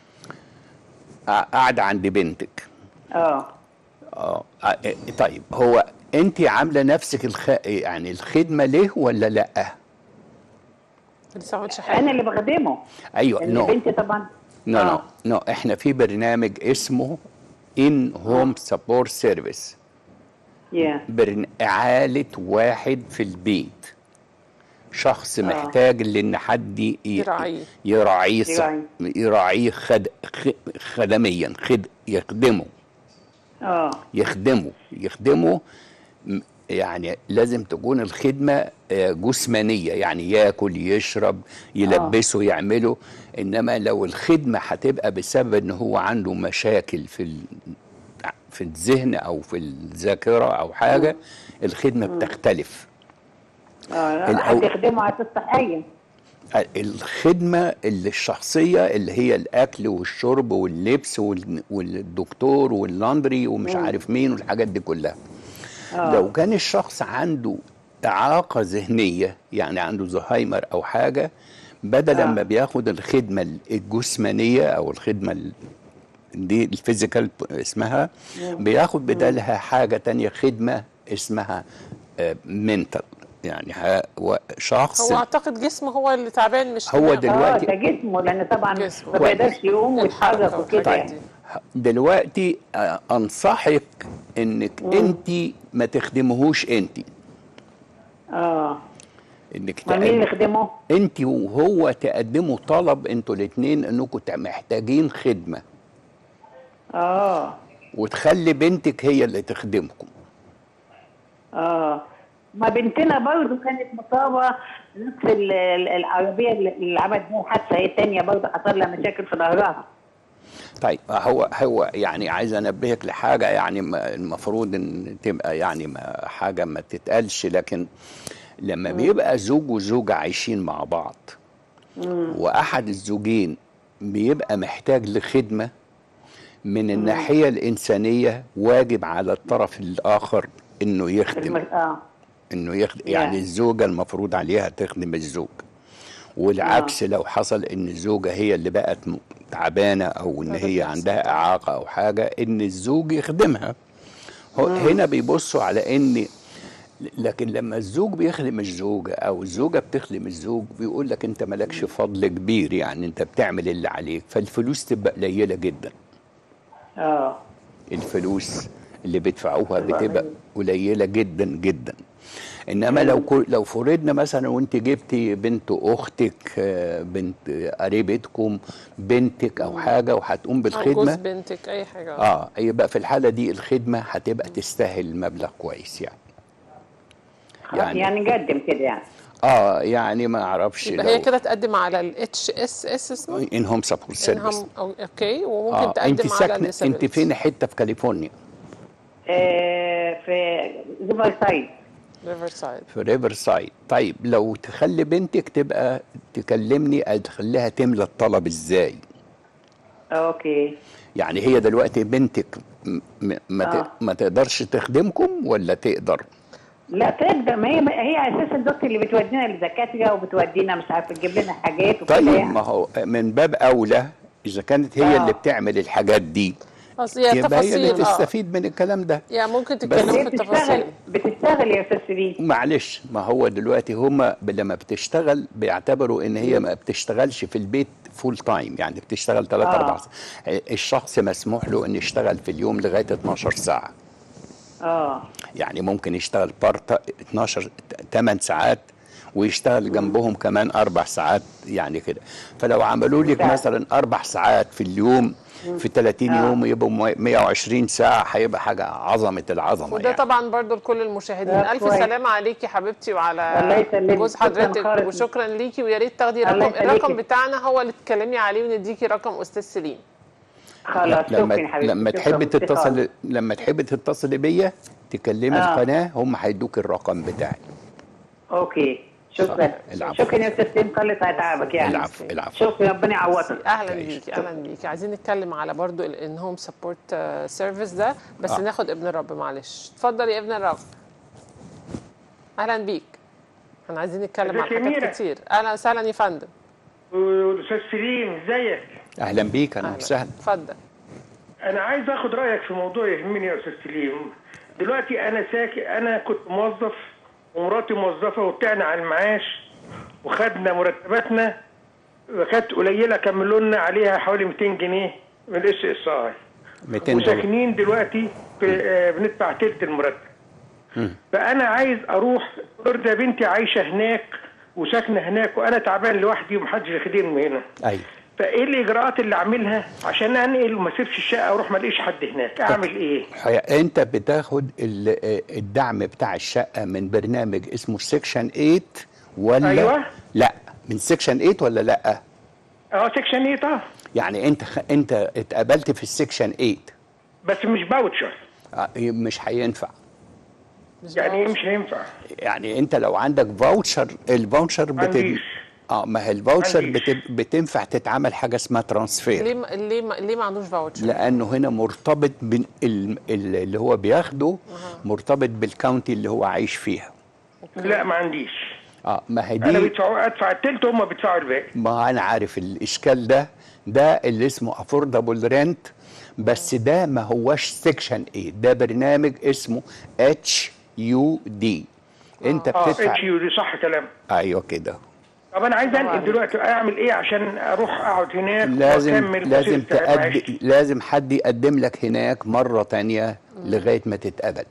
آه، قاعده عند بنتك اه اه آه، طيب هو انت عامله نفسك الخ... يعني الخدمه ليه ولا لا لسه ما قلتش انا حاجه اللي بخدمه ايوه لان نو بنتي طبعا نو نو آه. نو احنا في برنامج اسمه ان هوم سبورت سيرفيس يا برن... إعالة واحد في البيت شخص آه. محتاج لأن حد ي... يراعيه. يراعيه ص- يراعيه. يراعيه خد... خ... خدميا خد... يخدمه اه يخدمه يخدمه م- يعني لازم تكون الخدمة آه، جسمانية يعني ياكل يشرب يلبسه يعمله إنما لو الخدمة هتبقى بسبب إن هو عنده مشاكل في ال... في الذهن أو في الذاكرة أو حاجة الخدمة بتختلف اه الأو- حد يخدمه على اساس صحيا الخدمة اللي الشخصية اللي هي الأكل والشرب واللبس وال- والدكتور واللاندري ومش عارف مين والحاجات دي كلها آه. لو كان الشخص عنده إعاقة ذهنية يعني عنده زهايمر أو حاجة بدل آه. ما بياخد الخدمة الجسمانية أو الخدمة ال- دي الفيزيكال اسمها بياخد بدالها حاجة تانية خدمة اسمها منتال يعني ها- و- شخص هو اعتقد جسمه هو اللي تعبان مش هو دماغه. دلوقتي- اه ده جسمه لان طبعا جسمه. ما بيقدرش يقوم ويتحرك الحركة وكده والحاجات يعني دي. دلوقتي آه، انصحك انك انت ما تخدمهوش انت اه انك ما مين اللي تقد... يخدمه؟ انت وهو تقدموا طلب انتوا الاثنين انكم تع- محتاجين خدمه اه وتخلي بنتك هي اللي تخدمكم اه ما بنتنا برضه كانت مصابه نفس ال- ال- العربيه اللي اللي عملت بيها حادثه هي الثانيه برضه حصل لها مشاكل في ظهرها طيب هو هو يعني عايز انبهك لحاجه يعني ما- المفروض ان تبقى يعني ما حاجه ما تتقالش لكن لما بيبقى زوج وزوجه عايشين مع بعض واحد الزوجين بيبقى محتاج لخدمه من الناحيه الانسانيه واجب على الطرف الاخر انه يخدم الم- اه انه يخدم يعني. يعني الزوجه المفروض عليها تخدم الزوج والعكس لو حصل ان الزوجه هي اللي بقت م- تعبانه او ان هذا هي بيحصل عندها اعاقه او حاجه ان الزوج يخدمها هو هنا بيبصوا على ان لكن لما الزوج بيخدم الزوجه او الزوجه بتخدم الزوج بيقول لك انت مالكش فضل كبير يعني انت بتعمل اللي عليك فالفلوس تبقى قليله جدا اه الفلوس اللي بيدفعوها تبقى بتبقى قليله جدا جدا انما لو كو- لو فرضنا مثلا وانت جبتي بنت اختك آه، بنت قريبتكم بنتك او حاجه وهتقوم او جوز بالخدمه بنتك اي حاجه اه يبقى في الحاله دي الخدمه هتبقى تستاهل مبلغ كويس يعني يعني, يعني- يعني نقدم كده يعني اه يعني ما اعرفش يبقى هي لو كده تقدم على الاتش اس اس اسمه ان هوم سبورت سيرفيس إنهم- أو- اوكي وممكن اه انت تقدم على ساكنه انت disabilities. فين حته في كاليفورنيا آه في ريفر سايد ريفرسايد في ريفر سايد طيب لو تخلي بنتك تبقى تكلمني تخليها تملى الطلب ازاي اوكي يعني هي دلوقتي بنتك م- م- ما, آه. ت- ما تقدرش تخدمكم ولا تقدر لا تقدر ما هي هي اساسا الدكتور اللي بتودينا للدكاتره وبتودينا مش عارفه تجيب لنا حاجات وكده طيب يعني. ما هو من باب اولى اذا كانت هي آه. اللي بتعمل الحاجات دي اصل هي يبقى هي اللي تفاصيل اه تستفيد من الكلام ده يعني ممكن بس تتكلموا هي في بتشتغل التفاصيل بتشتغل يا استاذ سليم معلش ما هو دلوقتي هما ب- لما بتشتغل بيعتبروا ان هي ما بتشتغلش في البيت فول تايم يعني بتشتغل 3 آه. 4 الشخص مسموح له انه يشتغل في اليوم لغايه 12 ساعه اه يعني ممكن يشتغل بارت 12 8 ساعات ويشتغل جنبهم كمان اربع ساعات يعني كده فلو عملوا لك ساعة. مثلا اربع ساعات في اليوم في 30 آه. يوم يبقوا 120 ساعه هيبقى حاجه عظمه العظمه وده يعني. طبعا برضو لكل المشاهدين لا، الف كويس. سلامه عليكي حبيبتي الله وعلى يسلمك. جوز شكراً حضرتك خالص. وشكرا ليكي ويا ريت تاخدي الله رقم يخليكي. الرقم بتاعنا هو اللي تتكلمي عليه ونديكي رقم استاذ سليم خلاص لما شكرا حبيبتي لما شكراً. تحبي اتصال. تتصل لما تحبي تتصلي بيا تكلمي آه. القناه هم هيدوك الرقم بتاعي اوكي شكرا العفو. شكرا يا استاذ سليم خلص هتعبك يعني العفو العفو شكرا ربنا يعوضك اهلا تعيش. بيكي اهلا بيكي عايزين نتكلم على برضو الان هوم سبورت سيرفيس ده بس آه. ناخد ابن الرب معلش اتفضل يا ابن الرب اهلا بيك احنا عايزين نتكلم ازيك على يا حاجات ميرا؟ كتير اهلا وسهلا يا فندم والاستاذ سليم ازيك؟ اهلا بيك انا أهلاً. وسهلا اتفضل انا عايز اخد رايك في موضوع يهمني يا استاذ سليم دلوقتي انا ساكن انا كنت موظف ومراتي موظفه وطلعنا على المعاش وخدنا مرتباتنا كانت قليله كملوا لنا عليها حوالي 200 جنيه من الاس اس اي 200 دولار وساكنين دلوقتي في آه، بندفع تلت المرتب فانا عايز اروح فلوريدا بنتي عايشه هناك وساكنه هناك وانا تعبان لوحدي ومحدش يخدمني هنا ايوه فايه الاجراءات اللي اعملها عشان انقل وما اسيبش الشقه واروح ما الاقيش حد هناك اعمل ايه حقيقة انت بتاخد ال- الدعم بتاع الشقه من برنامج اسمه سيكشن 8 ولا أيوة. لا من سيكشن 8 ولا لا اه سكشن ايه طه يعني انت خ... انت اتقبلت في السيكشن 8 بس مش باوتشر آه، مش هينفع مش يعني ايه بعرف. مش هينفع يعني انت لو عندك فاوتشر الفاوتشر بت... عنديش. اه ما هي الفاوتشر عنديش. بت... بتنفع تتعمل حاجه اسمها ترانسفير ليه ما- ليه ما- ليه ما عندوش فاوتشر لانه هنا مرتبط بال... ال- ال- اللي هو بياخده مرتبط بالكاونتي اللي هو عايش فيها لا ما عنديش اه ما هي انا دي بيدفعوا ادفع التلت هم بيدفعوا الباقي ما انا عارف الاشكال ده ده اللي اسمه افوردابل رينت بس ده ما هوش سيكشن 8 ده برنامج اسمه اتش يو دي انت اه بتدفع اتش يو دي صح كلام ايوه كده طب انا عايز طبعاً. انقل دلوقتي اعمل ايه عشان اروح اقعد هناك لازم واكمل لازم مسيرتي بتاعت تقدم معيشتي. لازم حد يقدم لك هناك مره تانية لغايه ما تتقبل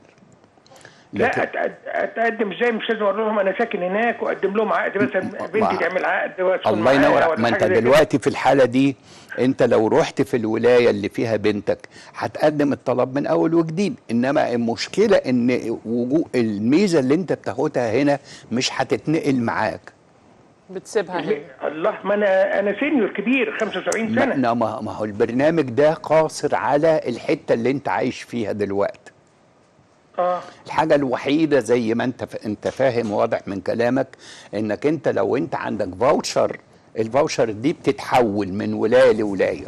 لا لكن أتقد- اتقدم ازاي مش لازم اقول لهم انا ساكن هناك واقدم لهم عقد مثلا بنتي ما- تعمل عقد واسكن الله معاها ينور ولا ما انت حاجة زي كده. دلوقتي في الحاله دي انت لو رحت في الولايه اللي فيها بنتك هتقدم الطلب من اول وجديد انما المشكله ان وجود الميزه اللي انت بتاخدها هنا مش هتتنقل معاك بتسيبها هنا الله ما انا انا سينيور كبير 75 ما, سنه لا، ما ما هو البرنامج ده قاصر على الحته اللي انت عايش فيها دلوقتي اه الحاجة الوحيدة زي ما انت ف... انت فاهم واضح من كلامك انك انت لو انت عندك فاوتشر الفاوتشر دي بتتحول من ولاية لولاية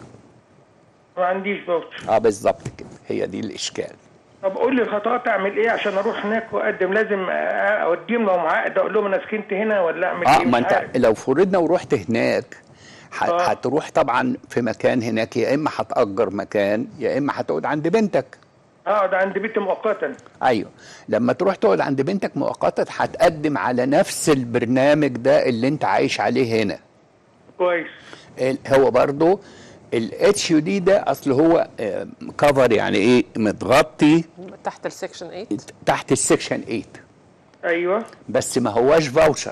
ما عنديش فاوتشر اه بالظبط كده هي دي الاشكال طب قول لي الخطوات اعمل ايه عشان اروح هناك واقدم لازم آه، اوديهم لهم عقد اقول لهم انا سكنت هنا ولا اعمل اه ايه ما مش انت عارف. لو فرضنا ورحت هناك ح... آه. هتروح طبعا في مكان هناك يا اما هتأجر مكان يا اما هتقعد عند بنتك اقعد عند بيتي مؤقتا ايوه لما تروح تقعد عند بنتك مؤقتا هتقدم على نفس البرنامج ده اللي انت عايش عليه هنا كويس ال- هو برضو الاتش يو دي ده اصل هو كفر يعني ايه متغطي تحت السكشن 8 تحت السكشن 8 ايوه بس ما هواش فاوشر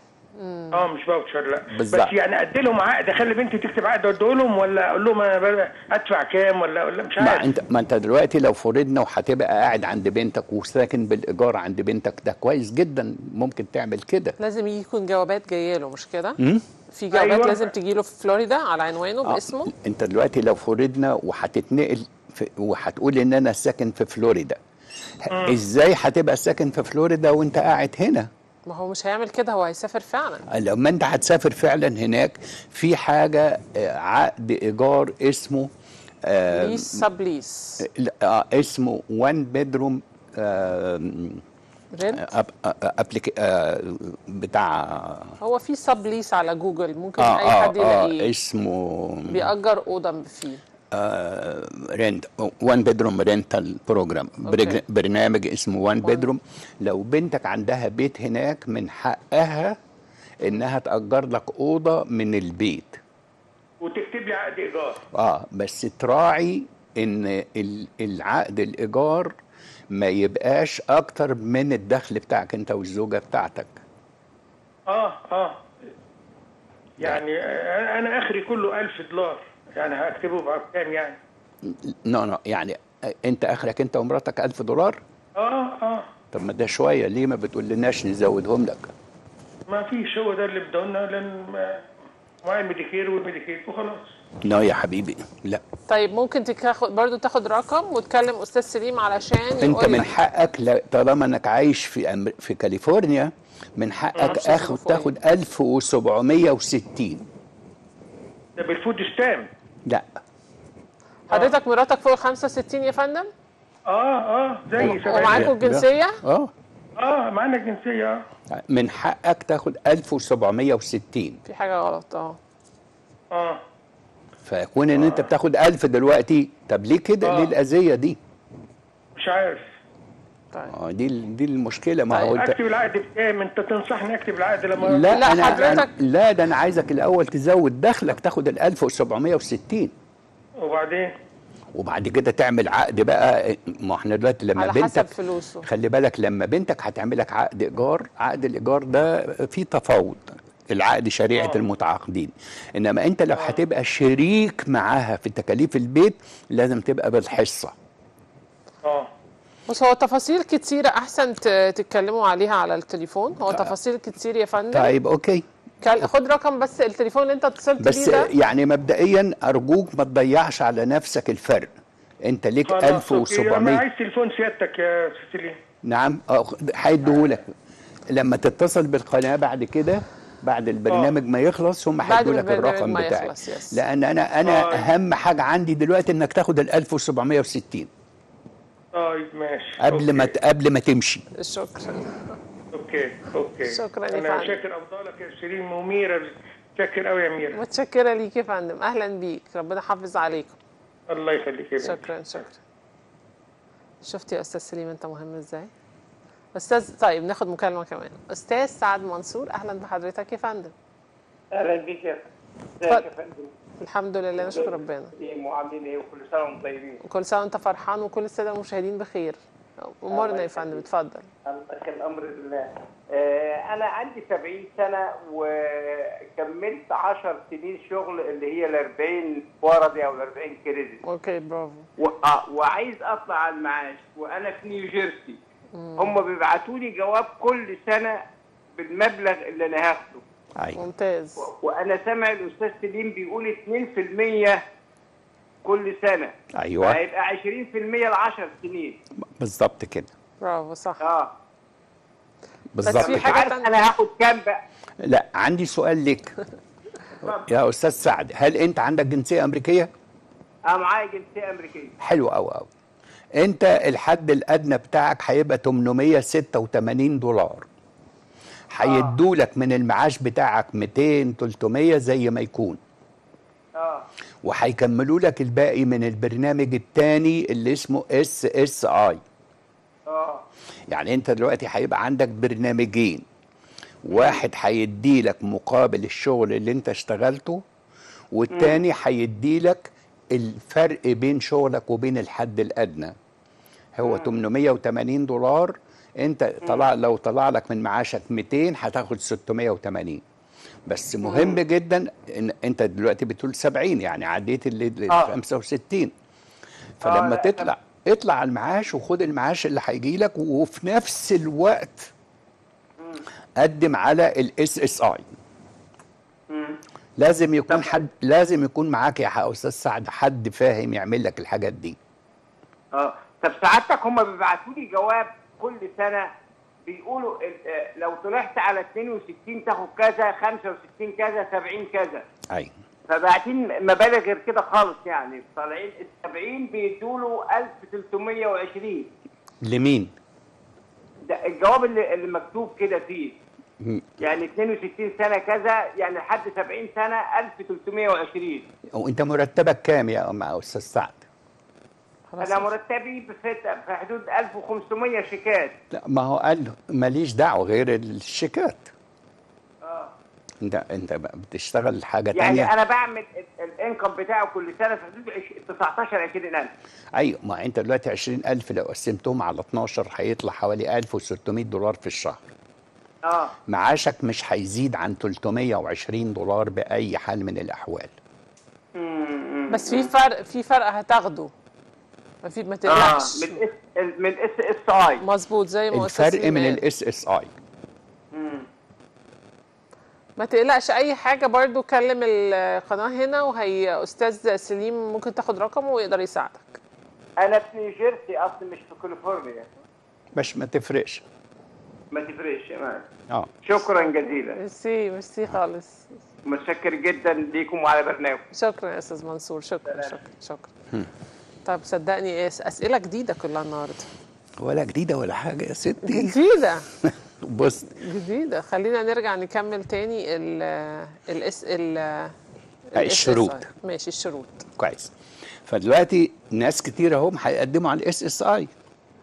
اه مش فاوتشر لا بالظبط. بس يعني ادي لهم عقد اخلي بنتي تكتب عقد اديه لهم ولا اقول لهم انا بقى ادفع كام ولا ولا مش ما عارف انت ما انت دلوقتي لو فرضنا وهتبقى قاعد عند بنتك وساكن بالايجار عند بنتك ده كويس جدا ممكن تعمل كده لازم يكون جوابات جايه له مش كده في جوابات أيوة. لازم تجي له في فلوريدا على عنوانه آه، باسمه انت دلوقتي لو فرضنا وهتتنقل في وهتقول ان انا ساكن في فلوريدا ازاي هتبقى ساكن في فلوريدا وانت قاعد هنا ما هو مش هيعمل كده هو هيسافر فعلا لما انت هتسافر فعلا هناك في حاجه آه، عقد ايجار اسمه آه، ليس سب ليس لا، آه، اسمه وان بيدروم رنت بتاع هو في سب ليس على جوجل ممكن اه اي حد اه, آه يلاقيه اسمه بيأجر اوضه فيه رنت وان بيدروم رينتال بروجرام أوكي. برنامج اسمه وان بيدروم لو بنتك عندها بيت هناك من حقها انها تأجر لك اوضه من البيت وتكتب لي عقد ايجار اه بس تراعي ان ال- العقد الايجار ما يبقاش اكتر من الدخل بتاعك انت والزوجه بتاعتك اه اه يعني انا أنا اخري كله 1000 دولار يعني هكتبه بكام يعني نو نو يعني انت اخرك انت ومراتك ألف دولار اه اه طب ما ده شويه ليه ما بتقول لناش نزودهم لك ما فيش هو ده اللي بدأنا لان ما- معايا ميديكير والميديكير وخلاص نو يا حبيبي لا طيب ممكن تاخد برضو تاخد رقم وتكلم استاذ سليم علشان انت يقول من لك. حقك لا- طالما انك عايش في أمر... في كاليفورنيا من حقك نفس اخد الظروف تاخد 1760 ده بالفود ستام لا حضرتك مراتك فوق ال 65 يا فندم اه اه زي ومعاكم لا. الجنسيه اه اه معانا الجنسيه اه من حقك تاخد 1760 في حاجه غلط اه اه فكون ان انت بتاخد 1000 دلوقتي طب ليه كده آه. ليه الاذيه دي مش عارف طيب اه دي ال- دي المشكله ما هو انت اكتب العقد بكام انت تنصحني اكتب العقد لما لا, لا، أنا حضرتك- أنا- لا ده انا عايزك الاول تزود دخلك تاخد ال 1760 وبعدين وبعد كده تعمل عقد بقى ما احنا دلوقتي لما على بنتك حسب فلوسه خلي بالك لما بنتك هتعمل لك عقد ايجار عقد الايجار ده فيه تفاوض العقد شريعه آه. المتعاقدين انما انت لو هتبقى شريك معاها في تكاليف البيت لازم تبقى بالحصه اه بص هو تفاصيل كتيرة أحسن ت- تتكلموا عليها على التليفون هو تفاصيل كتير يا فندم طيب اوكي كل- خد رقم بس التليفون اللي أنت اتصلت بس بيه ده يعني مبدئيا ارجوك ما تضيعش على نفسك الفرق انت ليك خلاص اوكي انا 1700 عايز تليفون سيادتك يا سيسيلين نعم اه هيديهولك لما تتصل بالقناه بعد كده بعد البرنامج ما يخلص هم بعد هيدوا لك البرنامج الرقم ما بتاعك يخلص، يس. لان انا انا آه. اهم حاجه عندي دلوقتي انك تاخد ال 1760 طيب ماشي قبل ما أوكي. ت- قبل ما تمشي شكرا اوكي اوكي شكراً يا انا فندم. شاكر افضلك يا شيرين وميرا شاكر قوي يا ميرا متشكرة ليك يا فندم أهلا بيك ربنا يحافظ عليكم الله يخليك يا بنتي شكرا شكرا شفت يا أستاذ سليم أنت مهم إزاي أستاذ طيب ناخد مكالمة كمان أستاذ سعد منصور أهلا بحضرتك يا فندم اهلا بيك يا اتفضل. ازيك يا فندم الحمد لله نشكر ربنا ايه وعاملين ايه وكل سنه وانتم طيبين وكل سنة وأنت فرحان وكل السادة المشاهدين بخير أمورنا الله يا فندم يخليك. اتفضل الله يخلي الامر لله آه انا عندي 70 سنه وكملت 10 سنين شغل اللي هي ال 40 وردي او ال 40 كريدت أوكي برافو و- آه، وعايز اطلع على المعاش وانا في نيوجيرسي هم بيبعتوا لي جواب كل سنه بالمبلغ اللي انا هاخده ايوه ممتاز وانا سامع الاستاذ سليم بيقول 2% كل سنه ايوه هيبقى 20% ل 10 سنين بالظبط كده برافو صح اه بالظبط في مش حاجة عارف تانية. انا هاخد كام بقى لا عندي سؤال لك يا استاذ سعد هل انت عندك جنسيه امريكيه انا معايا جنسيه امريكيه حلو قوي قوي انت الحد الادنى بتاعك هيبقى 886 دولار هيدولك من المعاش بتاعك 200 300 زي ما يكون اه وهيكملوا لك الباقي من البرنامج الثاني اللي اسمه اس اس اي اه يعني انت دلوقتي هيبقى عندك برنامجين واحد هيدي لك مقابل الشغل اللي انت اشتغلته والتاني هيدي لك الفرق بين شغلك وبين الحد الادنى هو 880 دولار انت طلع لو طلع لك من معاشك 200 هتاخد 680 بس مهم جدا ان انت دلوقتي بتقول 70 يعني عديت ال ال آه. 65 فلما لا، تطلع اطلع على المعاش وخد المعاش اللي هيجي لك وفي نفس الوقت قدم على الاس اس اي لازم يكون حد لازم يكون معاك يا استاذ سعد حد فاهم يعمل لك الحاجات دي اه طب سعادتك هم بيبعتوا لي جواب كل سنه بيقولوا ال- آه، لو طلعت على 62 تاخد كذا 65 كذا 70 كذا ايوه فبعتين مبالغ غير كده خالص يعني طالعين ال 70 بيدوا له 1320 لمين ده الجواب اللي, اللي مكتوب كده فيه مم. يعني 62 سنه كذا يعني لحد 70 سنه 1320 وانت مرتبك كام يا مع استاذ سعد خلاص انا مرتبي في في حدود 1500 شيكات لا ما هو قال له ماليش دعوه غير الشيكات اه انت انت بقى بتشتغل حاجه يعني تانية انا بعمل الانكم بتاعه كل سنه في حدود عش- 19 20000 ايوه ما انت دلوقتي 20000 لو قسمتهم على 12 هيطلع حوالي 1600 دولار في الشهر اه معاشك مش هيزيد عن 320 دولار باي حال من الاحوال بس في فرق في فرق هتاخده ما في ما اه تقلقش من اس من الاس اس اي مظبوط زي ما أستاذ الفرق سليم من قال. الاس اس اي ما تقلقش اي حاجه برضو كلم القناه هنا وهي استاذ سليم ممكن تاخد رقمه ويقدر يساعدك انا في نيوجيرسي اصلا مش في كاليفورنيا مش ما تفرقش ما تفرقش معايا اه شكرا جزيلا ميرسي ميرسي خالص متشكر جدا ليكم وعلى برنامج شكرا يا استاذ منصور شكرا شكرا شكرا طب صدقني ايه اسئله جديده كلها النهارده ولا جديده ولا حاجه يا ستي جديده بص جديده خلينا نرجع نكمل تاني ال الاس ال ال الشروط. SSI. ماشي الشروط كويس فدلوقتي ناس كتير اهم هيقدموا على الاس اس اي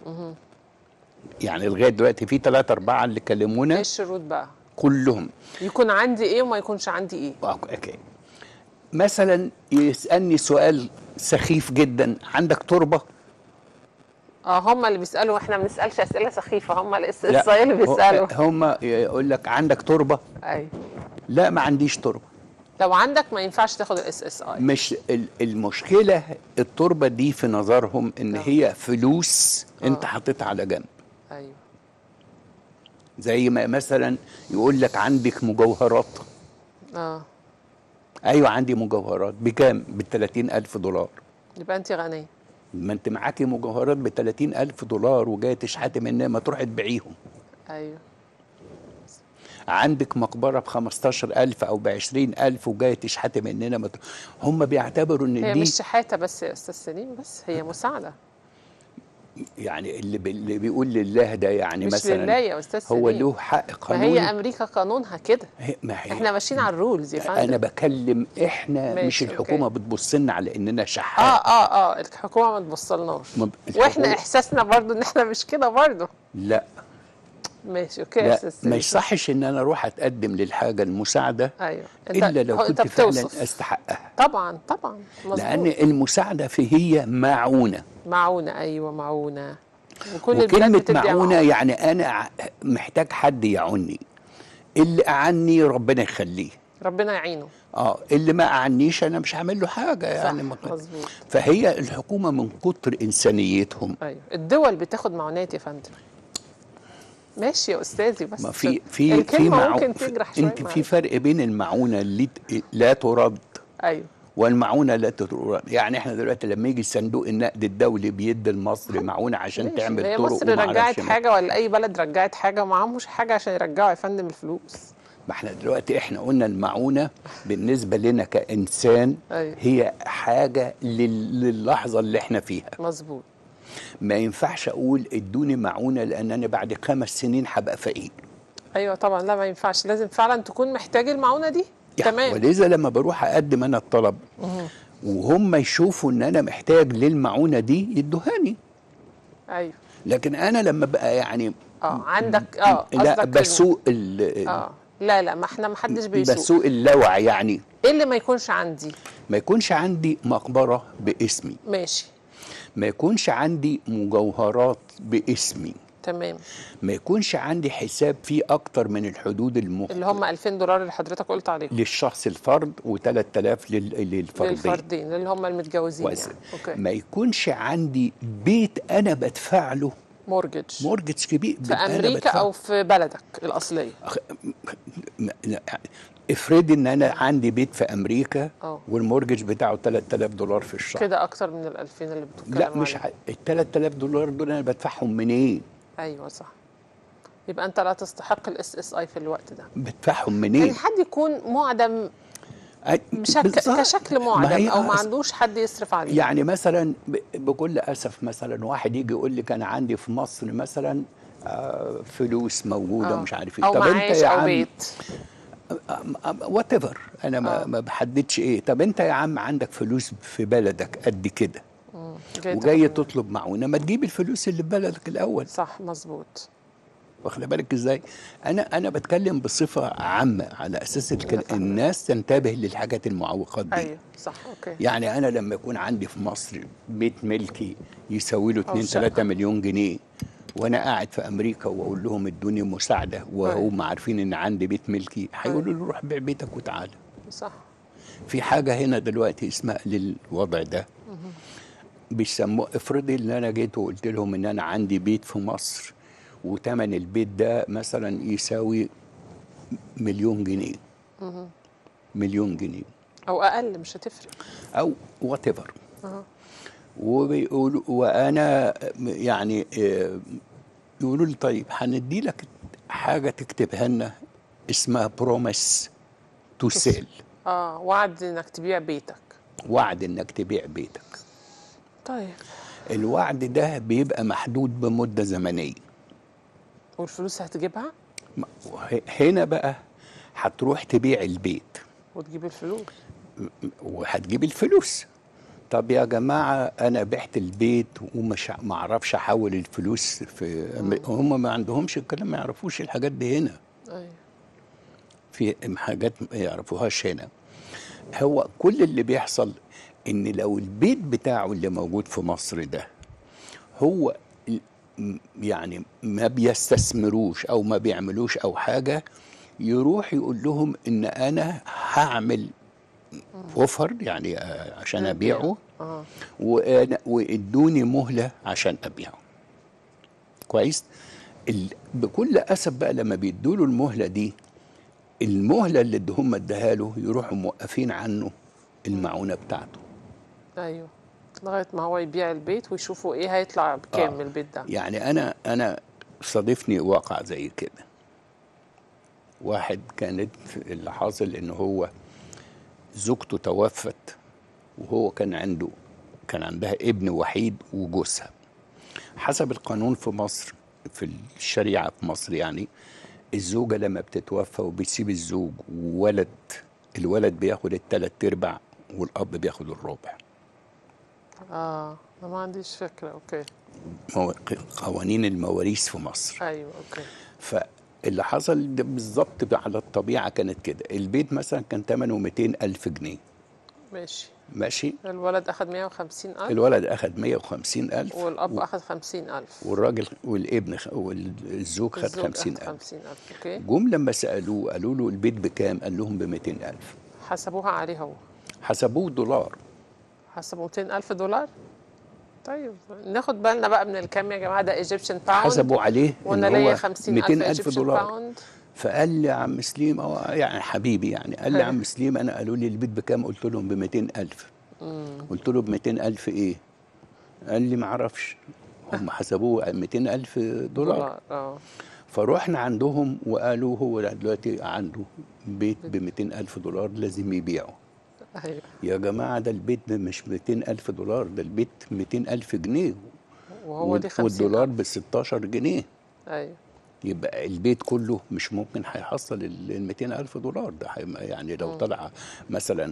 يعني لغايه دلوقتي في ثلاثة أربعة اللي ايه كلمونا الشروط بقى كلهم يكون عندي ايه وما يكونش عندي ايه اوكي مثلا يسالني سؤال سخيف جدا عندك تربه اه هم اللي بيسالوا احنا ما بنسالش اسئله سخيفه هم الاس لا، اس اي اللي بيسالوا هم يقول لك عندك تربه ايوه لا ما عنديش تربه لو عندك ما ينفعش تاخد الاس اس اي مش ال- المشكله التربه دي في نظرهم ان آه. هي فلوس انت آه. حاططها على جنب ايوه زي ما مثلا يقول لك عندك مجوهرات اه ايوه عندي مجوهرات بكام ب ألف دولار يبقى انت غنيه ما انت معاكي مجوهرات ب ألف دولار وجاي تشحتي منها ما تروحي تبيعيهم ايوه عندك مقبرة ب 15000 أو ب 20000 وجاية تشحتي مننا ما ت- هم بيعتبروا إن هي دي مش شحاته بس يا استاذ سليم بس هي مساعده يعني اللي, بي اللي بيقول لله ده يعني مش مثلا لله يا استاذ سليم هو له حق ما قانوني هي امريكا قانونها كده هي- ما هي احنا ماشيين على الرولز يا فندم أنا بكلم إحنا ماشي، مش الحكومة أوكي. بتبص لنا على إننا اه شحات اه اه الحكومه ما تبصلناش ما ب- واحنا الحكومة- احساسنا برضو ان احنا مش كده برضو لا ماشي اوكي يا لا استاذ سليم ما يصحش إن أنا أروح أتقدم للحاجة المساعدة ايوه إلا لو هو كنت انت فعلا بتوصف أستحقها طبعا طبعا مظبوط لأن المساعدة في هي معونة معونه ايوه معونه وكل البلاد وكلمة بتدي معونة يعني أنا ع- محتاج حد يعني اللي أعني ربنا يخليه ربنا يعينه اه اللي ما أعنيش أنا مش هعمل له حاجة يعني صح ما- مظبوط فهي الحكومة من كتر إنسانيتهم ايوه الدول بتاخد معونات يا فندم ماشي يا استاذي بس ما في في في الكلمه معو- ممكن في- تجرح شويه انت في معلش. فرق بين المعونة اللي ت- لا ترد ايوه والمعونة لا ترد يعني احنا دلوقتي لما يجي صندوق النقد الدولي بيدي لمصر معونة عشان ماشي. تعمل هي طرق مصر وما رجعت أعرفش ما. حاجه ولا اي بلد رجعت حاجه ومعهمش حاجه عشان يرجعوا يا فندم الفلوس ما احنا دلوقتي احنا قلنا المعونة بالنسبة لنا كإنسان أيوة. هي حاجة لل- للحظة اللي احنا فيها مظبوط ما ينفعش اقول ادوني معونة لان انا بعد خمس سنين هبقى فقير ايوه طبعا لا ما ينفعش لازم فعلا تكون محتاج المعونه دي يعني تمام ولذا لما بروح اقدم انا الطلب وهم يشوفوا ان انا محتاج للمعونة دي يدوهاني ايوه لكن انا لما بقى يعني اه عندك اه لا قصدك بسوق ال- اه لا لا ما احنا ما حدش بيسوق بسوق اللوع يعني ايه اللي ما يكونش عندي ما يكونش عندي مقبرة باسمي ماشي ما يكونش عندي مجوهرات باسمي تمام ما يكونش عندي حساب فيه اكتر من الحدود المخ اللي هم 2000 دولار اللي حضرتك قلت عليهم للشخص الفرد و3000 للفردين للفردين اللي هم المتجوزين وز- يعني اوكي ما يكونش عندي بيت انا بدفع له مورجج مورجج كبير في امريكا او في بلدك الاصليه افرضي ان انا عندي بيت في امريكا اه. والمورجج بتاعه 3000 دولار في الشهر كده اكتر من ال 2000 اللي بتتكلم لا مش عليهم. ال 3000 دولار دول انا بدفعهم منين؟ ايوه صح يبقى انت لا تستحق الاس اس اي في الوقت ده بدفعهم يعني منين؟ حد يكون معدم أي- بشكل بالظبط. كشكل ما معدم هي او ما أص- عندوش حد يصرف عليه يعني مثلا ب- بكل اسف مثلا واحد يجي يقول لك انا عندي في مصر مثلا آه، فلوس موجوده آه. مش عارف ايه او طب انت معاش يا او عم بيت وات ايفر انا ما, آه. ما بحددش ايه طب انت يا عم عندك فلوس في بلدك قد كده جاي وجاي تاخد- تطلب معونه ما تجيب الفلوس اللي في بلدك الاول صح مظبوط واخد بالك ازاي انا انا بتكلم بصفه عامه على اساس الك- الناس تنتبه للحاجات المعوقات دي ايوه صح اوكي يعني انا لما يكون عندي في مصر بيت ملكي يساوي له أو 2 شقة. 3 مليون جنيه وانا قاعد في امريكا واقول لهم ادوني مساعده وهم عارفين ان عندي بيت ملكي هيقولوا لي روح بيع بيتك وتعالى صح في حاجه هنا دلوقتي اسمها للوضع ده بيسموه افرضي ان انا جيت وقلت لهم ان انا عندي بيت في مصر وثمن البيت ده مثلا يساوي مليون جنيه مليون جنيه او اقل مش هتفرق او وات ايفر أها. وبيقولوا وانا يعني آه، يقولوا لي طيب هندي لك حاجه تكتبها لنا اسمها بروميس تو سيل اه وعد انك تبيع بيتك وعد انك تبيع بيتك طيب الوعد ده بيبقى محدود بمده زمنيه والفلوس هتجيبها م- وه- هنا بقى هتروح تبيع البيت وتجيب الفلوس وهتجيب الفلوس طب يا جماعة أنا بعت البيت ومش ع- ما أعرفش أحول الفلوس في هم ما عندهمش الكلام ما يعرفوش الحاجات دي هنا ايوه في حاجات ما يعرفوهاش هنا هو كل اللي بيحصل إن لو البيت بتاعه اللي موجود في مصر ده هو ال- م- يعني ما بيستثمروش أو ما بيعملوش أو حاجة يروح يقول لهم إن أنا هعمل اوفر يعني آه، عشان ابيعه اه وأنا- وادوني مهله عشان ابيعه كويس ال... بكل اسف بقى لما بيدوا له المهله دي المهله اللي هم اداها له يروحوا موقفين عنه المعونه بتاعته ايوه لغايه ما هو يبيع البيت ويشوفوا ايه هيطلع بكام آه. من البيت ده يعني انا انا صادفني واقع زي كده واحد كانت اللي حاصل ان هو زوجته توفت وهو كان عنده كان عندها ابن وحيد وجوزها حسب القانون في مصر في الشريعة في مصر يعني الزوجة لما بتتوفى وبتسيب الزوج وولد الولد بياخد التلات ارباع والاب بياخد الربع اه انا ما عنديش فكره اوكي مو- قوانين المواريث في مصر ايوه اوكي فاللي حصل ده بالظبط على الطبيعة كانت كده البيت مثلا كان ثمنه 200 ألف جنيه ماشي ماشي الولد اخد 150 الف الولد أخد 150 ألف والاب اخد 50 الف والراجل والابن خ- والزوج خد الزوج 50 أخد ألف 50 الف اوكي جم لما سألوه قالوا له البيت بكام قال لهم ب 200 ألف حسبوها عليه هو حسبوه دولار حسبوا 200 الف دولار طيب ناخد بالنا بقى من الكام يا جماعه ده ايجيبشن باوند حسبوا عليه إن وانا ليا هو 50 200 الف ألف ايجيبشن دولار باوند فقال لي يا عم سليم أو يعني حبيبي يعني قال لي يا عم سليم انا قالوا لي البيت بكام قلت لهم ب 200 الف قلت له ب 200 الف ايه قال لي ما اعرفش هم حسبوه 200 الف دولار دولار اه فروحنا عندهم وقالوا هو دلوقتي عنده بيت ب 200 الف دولار لازم يبيعه ايوه يا جماعه ده البيت ده مش 200 الف دولار ده البيت 200 الف جنيه وهو دي 50 والدولار ألف. ب 16 جنيه ايوه يبقى البيت كله مش ممكن هيحصل ال 200 ألف دولار ده هيم- يعني لو طلع مثلا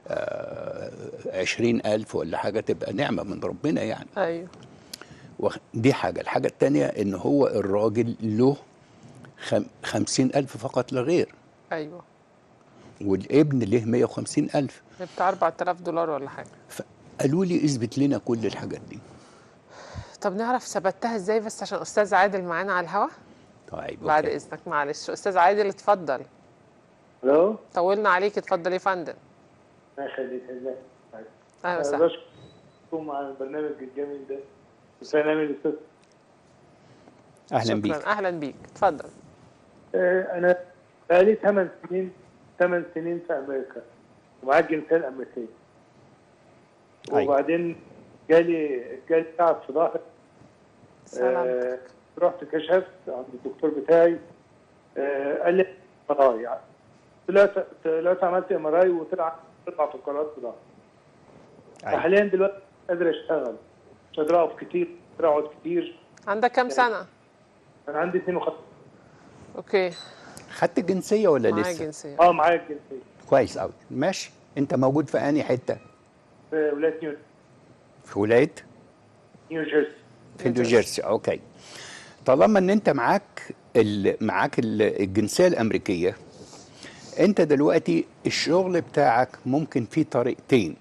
عشرين ألف ولا حاجة تبقى نعمة من ربنا يعني ايوه وخ- دي حاجة الحاجة التانية إن هو الراجل له خم خمسين ألف فقط لا غير ايوه والابن له مية وخمسين ألف بتاع 4000 دولار ولا حاجه فقالوا لي اثبت لنا كل الحاجات دي طب نعرف ثبتها ازاي بس عشان استاذ عادل معانا على الهوا طيب بعد أوكي. اذنك معلش استاذ عادل اتفضل الو طولنا عليك اتفضل يا فندم الله يخليك ازيك اهلا أنا وسهلا بشكركم على البرنامج الجميل ده وسلام الاستاذ أهلا بيك شكرا اهلا بيك اتفضل آه، انا بقالي ثمان سنين ثمان سنين في امريكا ومعايا الجنسيه الامريكيه أيوة. وبعدين جالي جالي تعب في ظهري سلام آه، رحت كشفت عند الدكتور بتاعي آه، قال لي ام ار طلعت طلعت عملت ام ار اي وطلع اربع فقرات في ظهري أيوة. فحاليا دلوقتي مش قادر اشتغل مش قادر اقف كتير مش قادر اقعد كتير عندك كام سنه انا عندي 52 اوكي خدت الجنسية ولا معايا لسه؟ جنسيه اه معايا الجنسيه كويس أوي ماشي أنت موجود في أنهي حتة؟ في ولايه نيو في ولاية نيو جيرسي في نيو جيرسي اوكي طالما ان انت معاك ال- معاك ال- الجنسيه الامريكيه انت دلوقتي الشغل بتاعك ممكن فيه طريقتين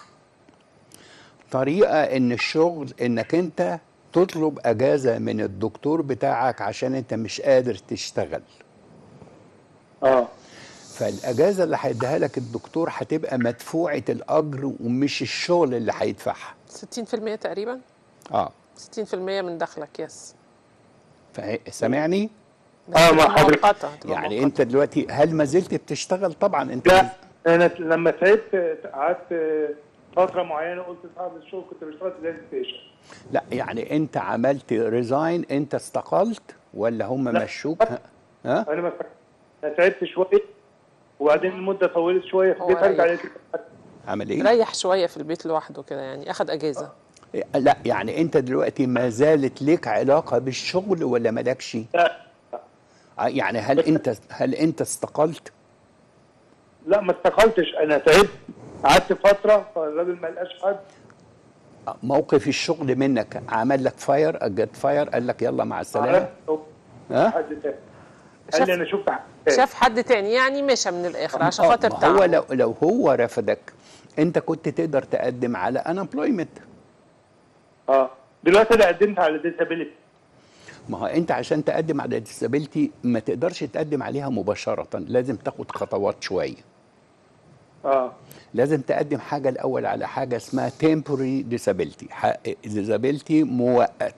طريقه ان الشغل انك انت تطلب اجازه من الدكتور بتاعك عشان انت مش قادر تشتغل اه فالاجازه اللي هيديها لك الدكتور هتبقى مدفوعه الاجر ومش الشغل اللي هيدفعها 60% تقريبا اه 60% من دخلك يس فا- سامعني اه مع حضرتك مؤقتة هتبقى يعني مؤقتة. انت دلوقتي هل ما زلت بتشتغل طبعا انت لا انا لما تعبت قعدت فتره معينه قلت صاحب الشغل كنت بشتغل في البلاي ستيشن لا يعني انت عملت ريزاين انت استقلت ولا هم لا. مشوك ها؟ ها انا ما انا تعبت شويه وبعدين المده طولت شويه في هو البيت ارجع ريح. لقيت- عمل ايه ريح شويه في البيت لوحده كده يعني اخد اجازه لا يعني انت دلوقتي ما زالت ليك علاقه بالشغل ولا مالكش لا ع- يعني هل انت هل انت استقلت لا ما استقلتش انا تعبت قعدت فتره فالراجل ما لقاش حد موقف الشغل منك عمل لك فاير اجت فاير قال لك يلا مع السلامه عرفت ها حد تاني قال لي انا شفت حد تاني. شاف حد تاني يعني مشى من الاخر عشان آه، خاطر ما هو تعبه لو لو هو رفضك انت كنت تقدر تقدم على unemployment اه دلوقتي انا قدمت على ديسابيلتي ما هو انت عشان تقدم على disability ما تقدرش تقدم عليها مباشره لازم تاخد خطوات شويه اه لازم تقدم حاجه الاول على حاجه اسمها temporary disability ح- disability مؤقت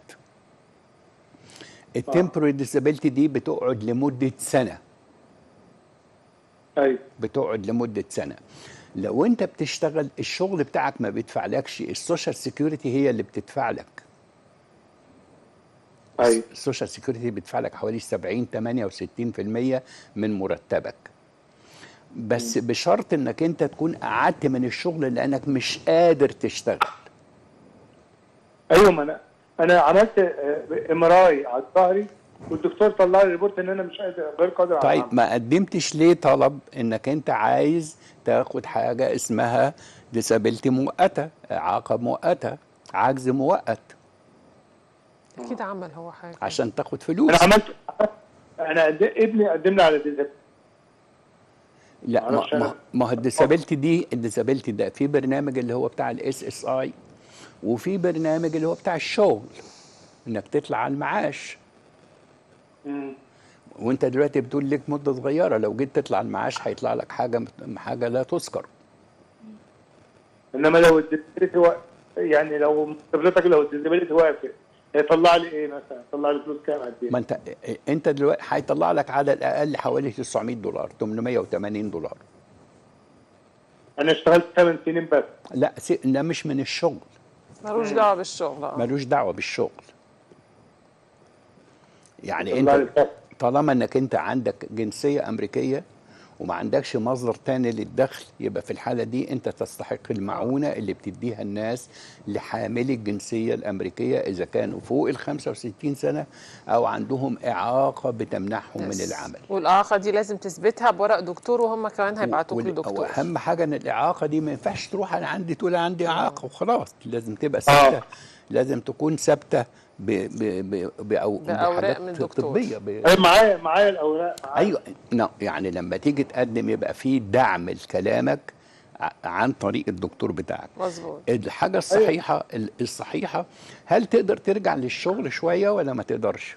التمبوري disability دي بتقعد لمده سنه ايوه بتقعد لمده سنه لو انت بتشتغل الشغل بتاعك ما بيدفعلكش السوشيال سيكيورتي هي اللي بتدفع لك ايوه السوشيال سيكيورتي بيدفع لك حوالي 70 68% من مرتبك بس بشرط انك انت تكون قعدت من الشغل لانك مش قادر تشتغل ايوه ما انا انا عملت ام ار اي على ظهري والدكتور طلع لي ريبورت ان انا مش قادر غير قادر على طيب العمل. ما قدمتش ليه طلب انك انت عايز تاخد حاجه اسمها ديسابيلتي مؤقته اعاقه مؤقته عجز مؤقت اكيد عمل هو حاجه عشان تاخد فلوس انا عملت انا قد... ابني قدم لي على ديسابيلتي لا ما معرفش ما, أنا. ما هو الديسابيلتي دي الديسابيلتي ده في برنامج اللي هو بتاع الاس اس اي وفي برنامج اللي هو بتاع الشغل انك تطلع على المعاش وانت دلوقتي بتقول لك مده صغيره لو جيت تطلع على المعاش هيطلع لك حاجه حاجه لا تذكر انما لو الديسابيلتي وقف يعني لو خبرتك لو الديسابيلتي وقفت هيطلع لي ايه مثلا؟ يطلع لي فلوس كام قد ما ايه؟ انت انت دلوقتي هيطلع لك على الاقل حوالي 900 دولار 880 دولار انا اشتغلت 8 سنين بس لا س- ده مش من الشغل ملوش دعوه بالشغل اه ملوش دعوه بالشغل يعني يطلع لي انت فلوس. طالما انك انت عندك جنسيه امريكيه وما عندكش مصدر تاني للدخل يبقى في الحاله دي انت تستحق المعونه اللي بتديها الناس لحاملي الجنسيه الامريكيه اذا كانوا فوق ال 65 سنه او عندهم اعاقه بتمنعهم من يس. العمل والاعاقه دي لازم تثبتها بورق دكتور وهم كمان هيبعتوك وال- لدكتور واهم حاجه ان الاعاقه دي ما ينفعش تروح انا عندي تقول أنا عندي اعاقه وخلاص لازم تبقى ثابته لازم تكون ثابته ب ب ب بأو بأوراق بحاجات من دكتور. طبيه ب... أيوة معايا معايا الاوراق معايا. ايوه نعم يعني لما تيجي تقدم يبقى في دعم لكلامك ع- عن طريق الدكتور بتاعك مظبوط الحاجه الصحيحه ال- الصحيحه هل تقدر ترجع للشغل شويه ولا ما تقدرش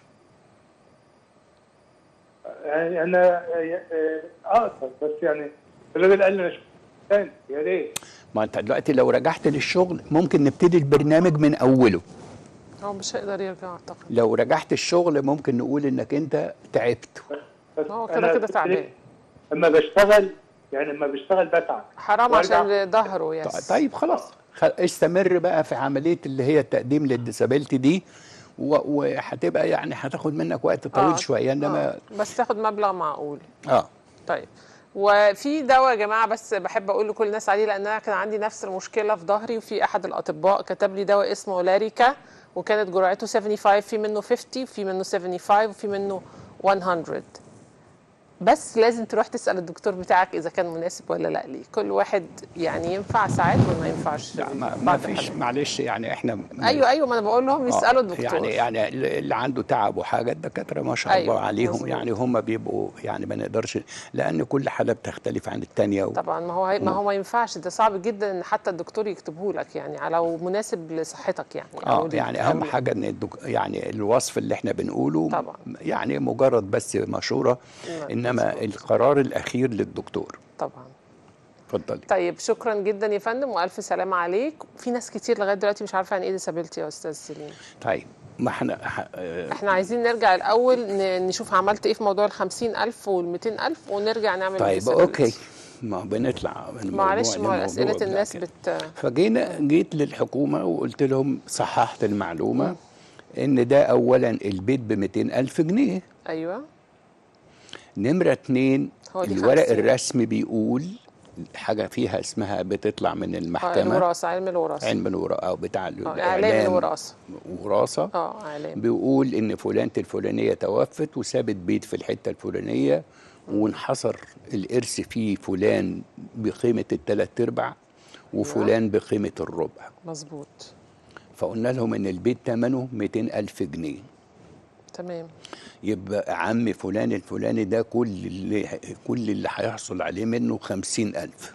يعني انا آه، اقدر بس يعني الراجل قال لي انا شغال تاني يا ريت ما انت دلوقتي لو رجعت للشغل ممكن نبتدي البرنامج من اوله هو مش هيقدر يرجع اعتقد لو رجعت الشغل ممكن نقول انك انت تعبت بس هو أنا كده كده تعبان لما بشتغل يعني لما بشتغل بتعب حرام وأرجع. عشان ظهره يس طيب خلاص خ- استمر بقى في عمليه اللي هي التقديم للديسابيلتي دي و- وهتبقى يعني هتاخد منك وقت طويل آه، شويه انما آه. بس تاخد مبلغ معقول اه طيب وفي دواء يا جماعه بس بحب اقول لكل الناس عليه لان انا كان عندي نفس المشكله في ظهري وفي احد الاطباء كتب لي دواء اسمه لاريكا وكانت جرعته 75 في منه 50 وفي منه 75 وفي منه 100 بس لازم تروح تسال الدكتور بتاعك اذا كان مناسب ولا لا ليه كل واحد يعني ينفع ساعات وما ينفعش لا ما, ما بعض فيش الحالات. معلش يعني احنا ايوه ايوه ما انا بقول لهم آه، يسالوا الدكتور يعني يعني اللي عنده تعب وحاجه الدكاتره ما شاء أيوة، الله عليهم مظبوط. يعني هم بيبقوا يعني ما نقدرش لان كل حاله بتختلف عن الثانيه و... طبعا ما هو هي ما هو ما ينفعش ده صعب جدا ان حتى الدكتور يكتبه لك يعني على لو مناسب لصحتك يعني اه أو ليك يعني أو اهم ليك. حاجه ان الدك... يعني الوصف اللي احنا بنقوله طبعا. يعني مجرد بس مشوره نعم، انما مظبوط. القرار الاخير للدكتور طبعا اتفضلي طيب شكرا جدا يا فندم والف سلامه عليك في ناس كتير لغايه دلوقتي مش عارفه يعني ايه ديسابيلتي يا استاذ سليم طيب ما احنا ح- آه، احنا عايزين نرجع الاول ن- نشوف عملت ايه في موضوع ال 50000 وال 200000 ونرجع نعمل طيب disability. اوكي ما بنطلع من الموضوع معلش ما هو لموضوع اسئله بلا الناس كده. بت فجينا جيت للحكومه وقلت لهم صححت المعلومه ان ده اولا البيت ب 200 الف جنيه ايوه نمره اتنين هو دي الورق 50. الرسمي بيقول حاجه فيها اسمها بتطلع من آه، المحكمه الوراثه علم الوراثه علم الوراثه او بتاع آه، الاعلام اعلام الوراثه وراثه اه اعلام بيقول ان فلانة الفلانية توفت وسابت بيت في الحتة الفلانية وانحصر الإرث فيه فلان بقيمة التلات أرباع وفلان بقيمة الربع مظبوط فقلنا لهم إن البيت ثمنه 200 ألف جنيه تمام يبقى عم فلان الفلاني ده كل اللي كل اللي هيحصل عليه منه خمسين ألف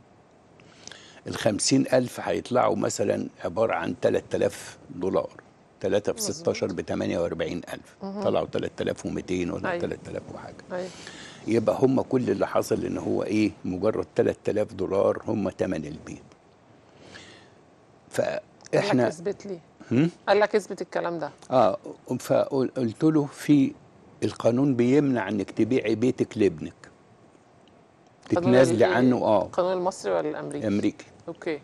الخمسين ألف هيطلعوا مثلا عبارة عن تلات آلاف دولار تلاتة في ستاشر بتمانية وأربعين ألف طلعوا تلات آلاف ومتين ولا أيوة. تلات آلاف وحاجة ايوه يبقى هم كل اللي حصل إن هو إيه مجرد تلات آلاف دولار هم تمن البيت قال لك فإحنا اثبت لي هم؟ قال لك اثبت الكلام ده اه فقلت له في القانون بيمنع انك تبيعي بيتك لابنك قانون تتنازلي ال- عنه اه القانون المصري ولا الامريكي امريكي اوكي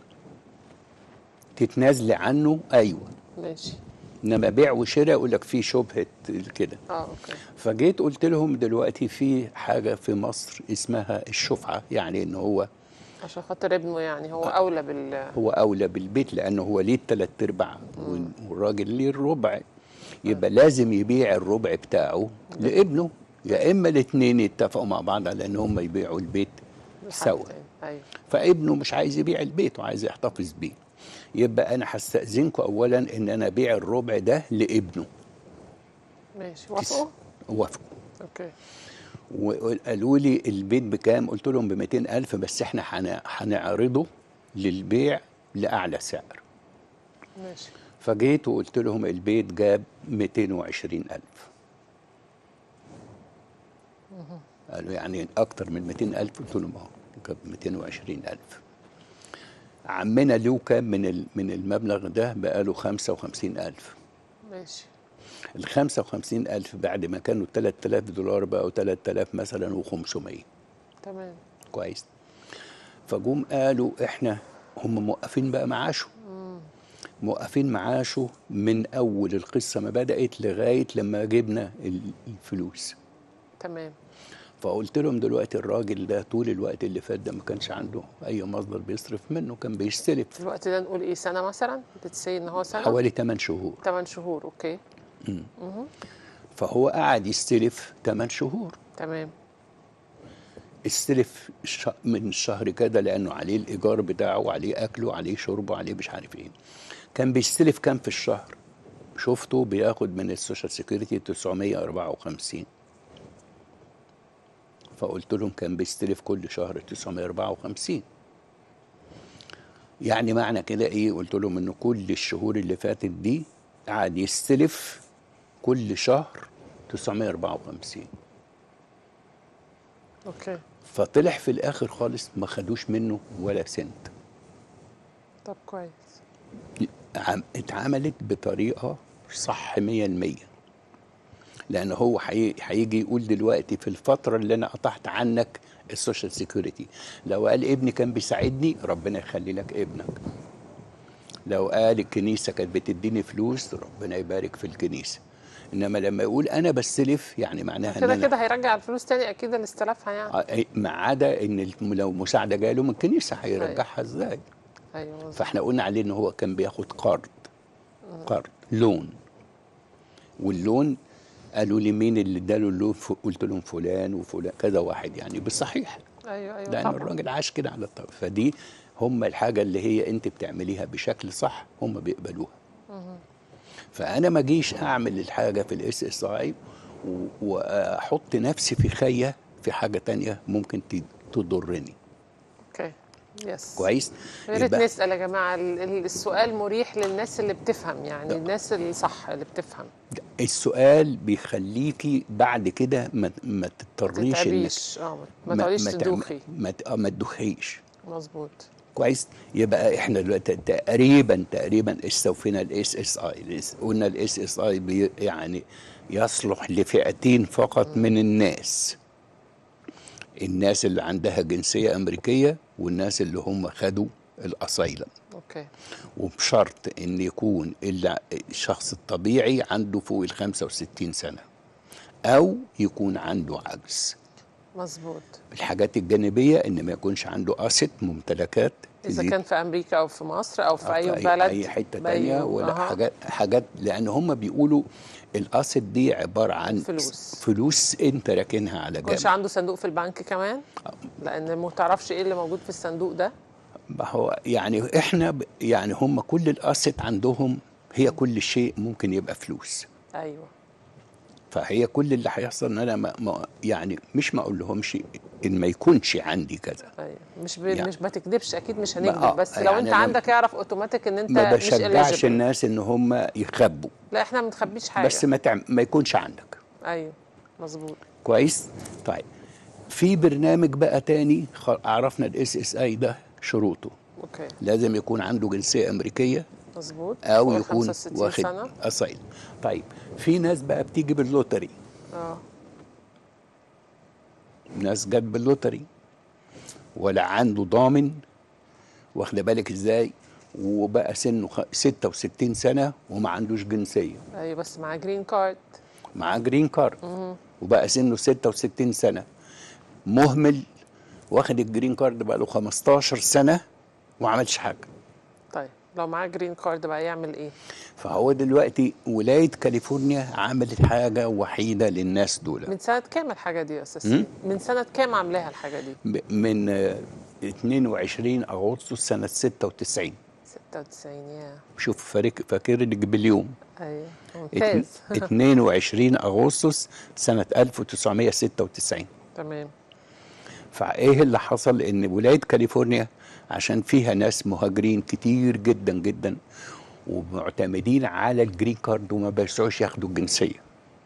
تتنازلي عنه ايوه ماشي انما بيع وشراء يقول لك في شبهه كده اه اوكي فجيت قلت لهم دلوقتي في حاجه في مصر اسمها الشفعه يعني ان هو عشان خاطر ابنه يعني هو اولى بال هو اولى بالبيت لانه هو ليه التلات ارباع وال- والراجل ليه الربع يبقى لازم يبيع الربع بتاعه لابنه يا اما الاثنين يتفقوا مع بعض على ان هم يبيعوا البيت لحد سوا تاني. ايوه فابنه مش عايز يبيع البيت وعايز يحتفظ بيه يبقى انا هستاذنكم اولا ان انا ابيع الربع ده لابنه ماشي وافقوا وافقوا اوكي وقالوا لي البيت بكام قلت لهم ب 200 ألف بس احنا هن- هنعرضه للبيع لأعلى سعر ماشي فجيت وقلت لهم البيت جاب 220 ألف قالوا يعني أكتر من 200 ألف قلت لهم اه جاب 220 ألف عمنا له كام من ال- من المبلغ ده بقاله 55 ألف ماشي ال 55 ألف بعد ما كانوا 3000 دولار بقوا 3000 مثلا و500 تمام كويس فجم قالوا احنا هم موقفين بقى معاشه موقفين معاشه من اول القصه ما بدات لغايه لما جبنا ال- الفلوس تمام فقلت لهم دلوقتي الراجل ده طول الوقت اللي فات ده ما كانش عنده اي مصدر بيصرف منه كان بيستلف في الوقت ده نقول ايه سنه مثلا بتسي ان هو سنه حوالي 8 شهور 8 شهور اوكي فهو قعد يستلف 8 شهور تمام استلف ش- من الشهر كده لانه عليه الايجار بتاعه وعليه اكله وعليه شربه وعليه مش عارف ايه كان بيستلف كام في الشهر شفته بياخد من السوشيال سيكوريتي 954 فقلت لهم كان بيستلف كل شهر 954 يعني معنى كده ايه قلت لهم ان كل الشهور اللي فاتت دي قعد يستلف كل شهر 954 اوكي فطلع في الاخر خالص ما خدوش منه ولا سنت طب كويس عم- اتعملت بطريقه صح 100% لان هو حي- هيجي يقول دلوقتي في الفتره اللي انا قطعت عنك السوشيال سيكوريتي لو قال ابني كان بيساعدني ربنا يخلي لك ابنك لو قال الكنيسه كانت بتديني فلوس ربنا يبارك في الكنيسه انما لما يقول انا بستلف يعني معناها ان كده انا كده هيرجع الفلوس تاني اكيد اللي استلفها يعني آه، ما عدا ان الم- لو مساعده جايه له من الكنيسه هيرجعها ازاي ايوه مظبوط. فاحنا قلنا عليه ان هو كان بياخد قرض قرض لون واللون قالوا لي مين اللي اداله اللون ف- قلت لهم فلان وفلان كذا واحد يعني بالصحيح ايوه ايوه لان طبعا الراجل عاش كده على الطرف فدي هم الحاجه اللي هي انت بتعمليها بشكل صح هم بيقبلوها فانا ما اجيش اعمل الحاجه في الاس اس اي واحط نفسي في خيه في حاجه تانية ممكن ت- تضرني اوكي يس كويس يا ريت يبقى نسال يا جماعه ال- ال- السؤال مريح للناس اللي بتفهم يعني الناس الصح اللي بتفهم السؤال بيخليكي بعد كده ما, ما تضطريش انك تتعبيش اه ما تقعديش تعم- تدوخي ما ت- آه، ما تدوخيش مظبوط كويس يبقى احنا دلوقتي تقريبا تقريبا استوفينا الاس اس اي قلنا الاس اس اي يعني يصلح لفئتين فقط من الناس الناس اللي عندها جنسيه امريكيه والناس اللي هم خدوا الاصيلم اوكي وبشرط ان يكون الع- الشخص الطبيعي عنده فوق ال 65 سنه او يكون عنده عجز مظبوط الحاجات الجانبيه ان ما يكونش عنده اسيت ممتلكات اذا تزيد كان في امريكا او في مصر او في أو اي في بلد اي حته بأي- تانية ولا أها. حاجات حاجات لان هم بيقولوا الاسيت دي عباره عن فلوس. فلوس انت راكنها على يكونش جنب عنده صندوق في البنك كمان لان ما تعرفش ايه اللي موجود في الصندوق ده ما هو يعني احنا ب- يعني هم كل الاسيت عندهم هي كل شيء ممكن يبقى فلوس ايوه فهي كل اللي هيحصل ان انا ما ما يعني مش ما اقول لهمش ان ما يكونش عندي كذا ايوه مش ب... يعني- مش ما تكذبش اكيد مش ما- هنكذب آه، بس لو يعني انت أنا عندك اعرف اوتوماتيك ان انت ما مش بشجعش eligible. الناس ان هم يخبوا لا احنا ما بنخبيش حاجه بس ما تعم... ما يكونش عندك ايوه مظبوط كويس طيب في برنامج بقى تاني خ- عرفنا الاس اس اي ده شروطه اوكي لازم يكون عنده جنسيه امريكيه مظبوط او فوق يكون 65 واخد سنه اصيل طيب في ناس بقى بتيجي باللوتري اه ناس جت باللوتري ولا عنده ضامن واخده بالك ازاي وبقى سنه خ- 66 سنه وما عندوش جنسيه ايوه بس مع جرين كارد معاه جرين كارد وبقى سنه 66 سنه مهمل واخد الجرين كارد بقى له 15 سنه وما عملش حاجه طيب لو معاه جرين كارد بقى يعمل ايه فهو دلوقتي ولايه كاليفورنيا عملت حاجه وحيده للناس دول من سنه كام الحاجه دي يا استاذ سليم؟ من سنه كام عاملاها الحاجه دي ب- من آه، 22 اغسطس سنه 96 96 يا شوف فاكر فاكرنك باليوم ايوه اتن- ممتاز 22 اغسطس سنه 1996 تمام فايه اللي حصل ان ولايه كاليفورنيا عشان فيها ناس مهاجرين كتير جدا جدا ومعتمدين على الجرين كارد وما بيسعوش ياخدوا الجنسيه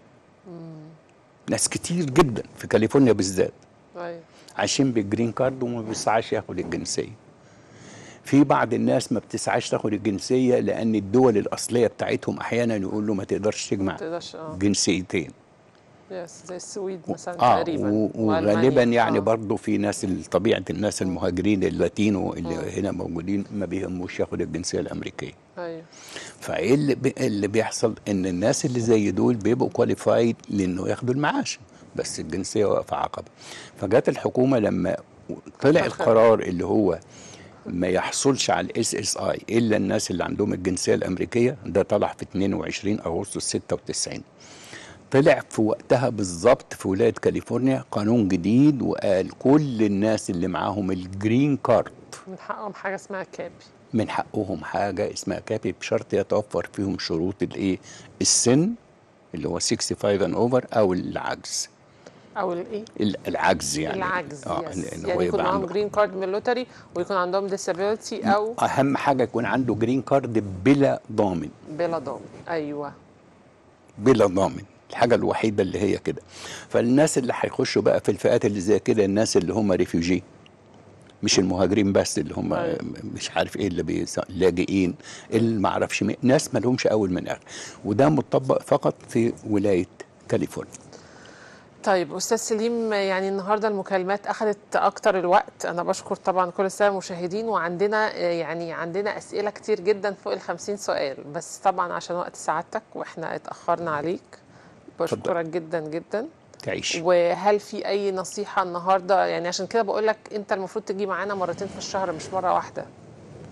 ناس كتير جدا في كاليفورنيا بالذات ايوه عايشين بالجرين كارد وما بيسعاش ياخد الجنسيه في بعض الناس ما بتسعاش تاخد الجنسيه لان الدول الاصليه بتاعتهم احيانا يقول له ما تقدرش تجمع ما تقدرش اه جنسيتين يس زي السويد مثلا اه تقريبا و- وألمانيا. وغالبا يعني آه. برضه في ناس ال- طبيعه الناس المهاجرين اللاتينو اللي هنا موجودين ما بيهموش ياخد الجنسيه الامريكيه ايوه فايه اللي, بي اللي بيحصل ان الناس اللي زي دول بيبقوا كواليفايد لانه ياخدوا المعاش بس الجنسيه واقفه عقبه فجت الحكومه لما طلع القرار اللي هو ما يحصلش على الاس اس اي الا الناس اللي عندهم الجنسيه الامريكيه ده طلع في 22 اغسطس 96 طلع في وقتها بالظبط في ولايه كاليفورنيا قانون جديد وقال كل الناس اللي معاهم الجرين كارد من حقهم حاجه اسمها كابي من حقهم حاجه اسمها كابي بشرط يتوفر فيهم شروط الايه السن اللي هو 65 and اوفر او العجز او الايه ال- العجز يعني العجز اه يس. لان يعني هو يكون يبقى معاهم عنده جرين كارد من اللوتري ويكون عندهم ديسابيلتي او اهم حاجه يكون عنده جرين كارد بلا ضامن بلا ضامن ايوه بلا ضامن الحاجه الوحيده اللي هي كده فالناس اللي هيخشوا بقى في الفئات اللي زي كده الناس اللي هم ريفيوجي مش المهاجرين بس اللي هم أيوة. مش عارف ايه اللي بيس- لاجئين اللي ما اعرفش مين ناس ما لهمش اول من اخر وده مطبق فقط في ولايه كاليفورنيا طيب استاذ سليم يعني النهارده المكالمات اخذت اكتر الوقت انا بشكر طبعا كل الساده المشاهدين وعندنا يعني عندنا اسئله كتير جدا فوق ال 50 سؤال بس طبعا عشان وقت سعادتك واحنا اتاخرنا عليك بشكرك جدا جدا تعيش وهل في اي نصيحه النهارده يعني عشان كده بقول لك انت المفروض تجي معانا مرتين في الشهر مش مره واحده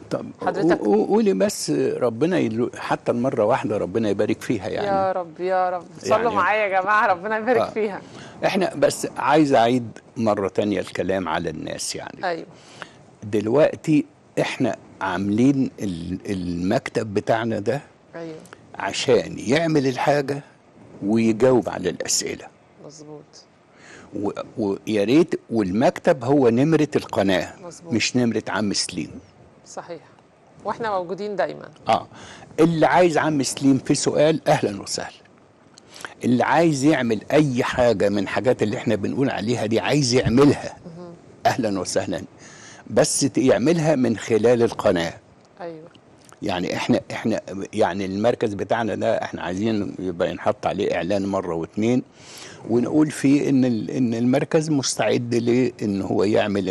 طب حضرتك- قو- قو- قولي بس ربنا يلو حتى المره واحده ربنا يبارك فيها يعني يا رب يا رب صلوا يعني- معايا يا جماعه ربنا يبارك آه. فيها احنا بس عايز اعيد مره تانية الكلام على الناس يعني ايوه دلوقتي احنا عاملين ال- المكتب بتاعنا ده ايوه عشان يعمل الحاجه ويجاوب على الاسئله مظبوط و- ويا ريت والمكتب هو نمره القناه مظبوط. مش نمره عم سليم صحيح واحنا موجودين دايما اه اللي عايز عم سليم في سؤال اهلا وسهلا اللي عايز يعمل اي حاجه من حاجات اللي احنا بنقول عليها دي عايز يعملها اهلا وسهلا بس ت- يعملها من خلال القناه ايوه يعني احنا احنا يعني المركز بتاعنا ده احنا عايزين يبقى ينحط عليه اعلان مره واتنين ونقول فيه ان ال- ان المركز مستعد لان هو يعمل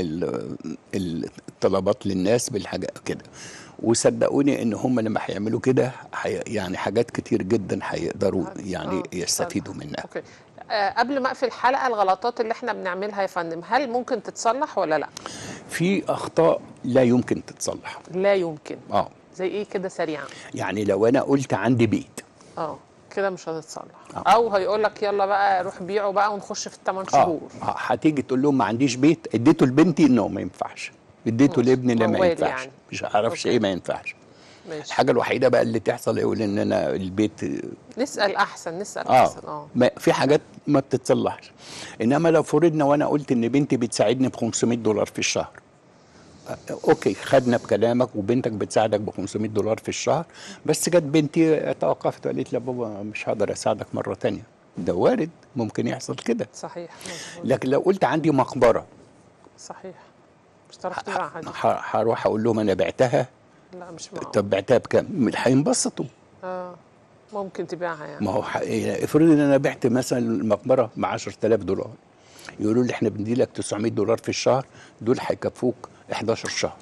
ال- الطلبات للناس بالحاجه كده وصدقوني ان هم لما هيعملوا كده هي- يعني حاجات كتير جدا هيقدروا يعني آه، يستفيدوا منها اوكي آه قبل ما اقفل الحلقه الغلطات اللي احنا بنعملها يا فندم هل ممكن تتصلح ولا لا في اخطاء لا يمكن تتصلح لا يمكن اه زي ايه كده سريعا يعني لو انا قلت عندي بيت اه كده مش هتتصلح آه. او هيقول لك يلا بقى روح بيعه بقى ونخش في الثمان اه شهور آه، هتيجي تقول لهم ما عنديش بيت اديته لبنتي انه ما ينفعش اديته ماشي. لابني لا ما موال ينفعش يعني. مش هعرفش أوكي. ايه ما ينفعش ماشي الحاجه الوحيده بقى اللي تحصل يقول ان انا البيت نسال احسن نسال اه, احسن اه ما في حاجات ما بتتصلحش انما لو فرضنا وانا قلت ان بنتي بتساعدني ب 500 دولار في الشهر آه، اوكي خدنا بكلامك وبنتك بتساعدك ب 500 دولار في الشهر بس جت بنتي توقفت وقالت لي يا بابا مش هقدر اساعدك مره تانية ده وارد ممكن يحصل كده صحيح مظبوط. لكن لو قلت عندي مقبره صحيح مش هتعرف تبيعها دي ه- هروح اقول لهم انا بعتها لا مش معقول طب بعتها بكام؟ هينبسطوا اه ممكن تبيعها يعني ما هو ح- إيه، افرض ان انا بعت مثلا المقبره ب 10000 دولار يقولوا لي احنا بندي لك 900 دولار في الشهر دول هيكفوك 11 شهر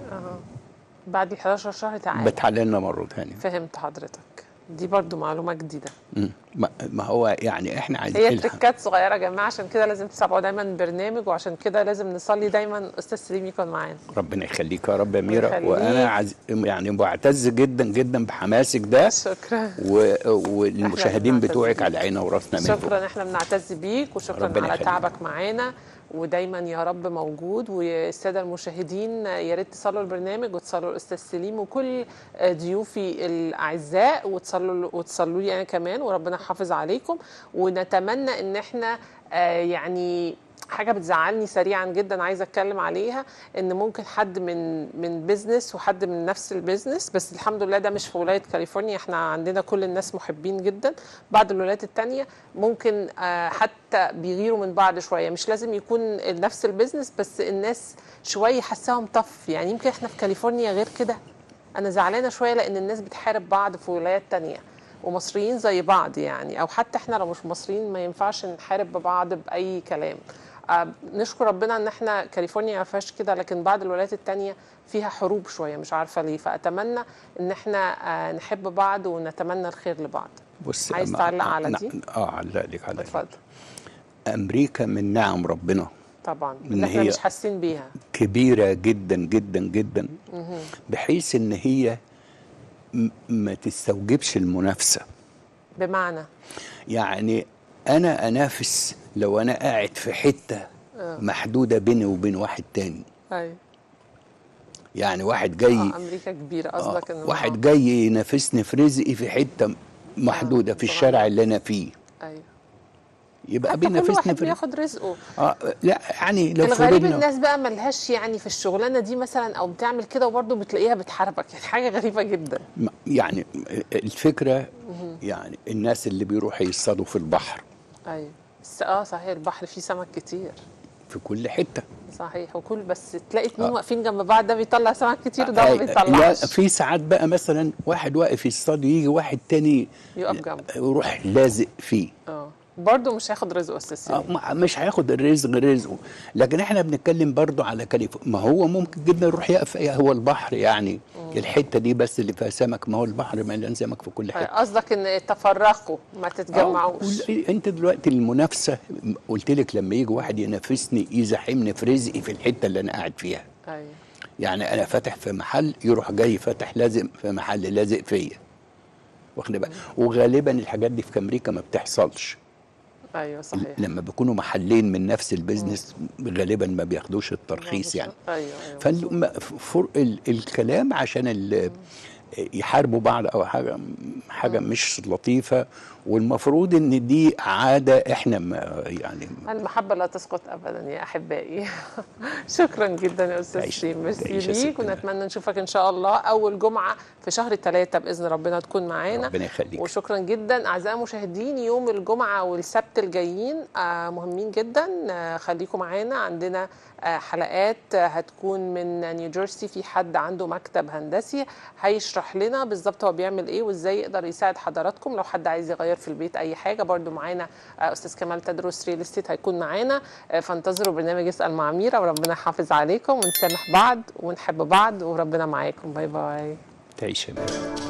بعد ال 11 شهر تعالى بتعلى لنا مره ثانيه فهمت حضرتك دي برضو معلومه جديده ما ما هو يعني احنا هي عايزين تريكات صغيره يا جماعه عشان كده لازم تتابعوا دايما البرنامج وعشان كده لازم نصلي دايما استاذ سليم يكون معانا ربنا يخليك يا رب يا ميرا يخليك. وانا عز... يعني بعتز جدا جدا بحماسك ده شكرا و... والمشاهدين بنعتز بتوعك بيك. على عيننا وراسنا منكم شكرا احنا بنعتز بيك وشكرا ربنا على يخليك. تعبك معانا ودايما يا رب موجود والساده المشاهدين يا ريت تصلوا البرنامج وتصلوا الاستاذ سليم وكل ضيوفي الاعزاء وتصلوا وتصلوا لي انا كمان وربنا يحافظ عليكم ونتمنى ان احنا آه، يعني حاجه بتزعلني سريعا جدا عايزه اتكلم عليها ان ممكن حد من من بيزنس وحد من نفس البيزنس بس الحمد لله ده مش في ولايه كاليفورنيا احنا عندنا كل الناس محبين جدا بعض الولايات التانية ممكن آه، حتى بيغيروا من بعض شويه مش لازم يكون نفس البيزنس بس الناس شويه حاساهم طف يعني يمكن احنا في كاليفورنيا غير كده انا زعلانه شويه لان الناس بتحارب بعض في ولايات تانية ومصريين زي بعض يعني او حتى احنا لو مش مصريين ما ينفعش نحارب ببعض باي كلام آه، نشكر ربنا ان احنا كاليفورنيا ما فيهاش كده لكن بعض الولايات التانية فيها حروب شويه مش عارفه ليه فاتمنى ان احنا آه، نحب بعض ونتمنى الخير لبعض بص عايز أما- تعلق على نا- دي؟ اه علق لك على دي. اتفضل امريكا من نعم ربنا طبعا إن اللي احنا هي- مش حاسين بيها كبيره جدا جدا جدا بحيث ان هي م- ما تستوجبش المنافسه بمعنى يعني انا انافس لو انا قاعد في حته محدوده بيني وبين واحد تاني ايوه يعني واحد جاي اه امريكا كبيره آه قصدك ان واحد جاي ينافسني في رزقي في حته محدوده في طبعاً. الشارع اللي انا فيه ايوه يبقى حتى كل بينافسني واحد في بياخد رزقه اه لا يعني لو الغريب فرضنا الناس بقى ملهاش يعني في الشغلانه دي مثلا او بتعمل كده وبرضه بتلاقيها بتحاربك يعني حاجه غريبه جدا م- يعني الفكره يعني الناس اللي بيروحوا يصطادوا في البحر ايوه بس اه صحيح البحر فيه سمك كتير في كل حته صحيح وكل بس تلاقي اتنين آه. واقفين جنب بعض ده بيطلع سمك كتير ده ما آه، لا بيطلعش في ساعات بقى مثلا واحد واقف يصطاد يجي واحد تاني يقف جنبه يروح لازق فيه اه برضه مش هياخد رزقه استاذ آه، سليم ما- مش هياخد الرزق رزقه لكن احنا بنتكلم برضو على كاليفورنيا ما هو ممكن جدا يروح يقف إيه هو البحر يعني الحته دي بس اللي فيها سمك ما هو البحر مليان سمك في كل حته قصدك ان تفرقوا ما آه، تتجمعوش وال- انت دلوقتي المنافسه قلت لك لما يجي واحد ينافسني يزاحمني في رزقي في الحته اللي انا قاعد فيها ايوه يعني انا فاتح في محل يروح جاي فاتح لازق في محل لازق فيا واخد بالك وغالبا الحاجات دي في امريكا ما بتحصلش ايوه صحيح لما بيكونوا محلين من نفس البيزنس غالبا ما بياخدوش الترخيص يعني ايوه ايوه فالكلام عشان ال- يحاربوا بعض او حاجه حاجه مش لطيفه والمفروض ان دي عاده احنا ما يعني المحبة لا تسقط أبدا يا أحبائي شكرا جدا يا أستاذ تعيش- سليم ميرسي تعيش يا ليك ستنا. ونتمنى نشوفك إن شاء الله أول جمعة في شهر ثلاثة بإذن ربنا تكون معانا ربنا يخليك وشكرا جدا أعزائي المشاهدين يوم الجمعة والسبت الجايين آه، مهمين جدا آه، خليكم معانا عندنا آه، حلقات آه، هتكون من نيوجيرسي في حد عنده مكتب هندسي هيشرح لنا بالظبط هو بيعمل ايه وازاي يقدر يساعد حضراتكم لو حد عايز يغير في البيت اي حاجه برضو معانا آه، استاذ كمال تدرس ريل استيت هيكون معانا آه، فانتظروا برنامج اسال مع ميرا وربنا يحافظ عليكم ونسامح بعض ونحب بعض وربنا معاكم باي باي تعيش يا باشا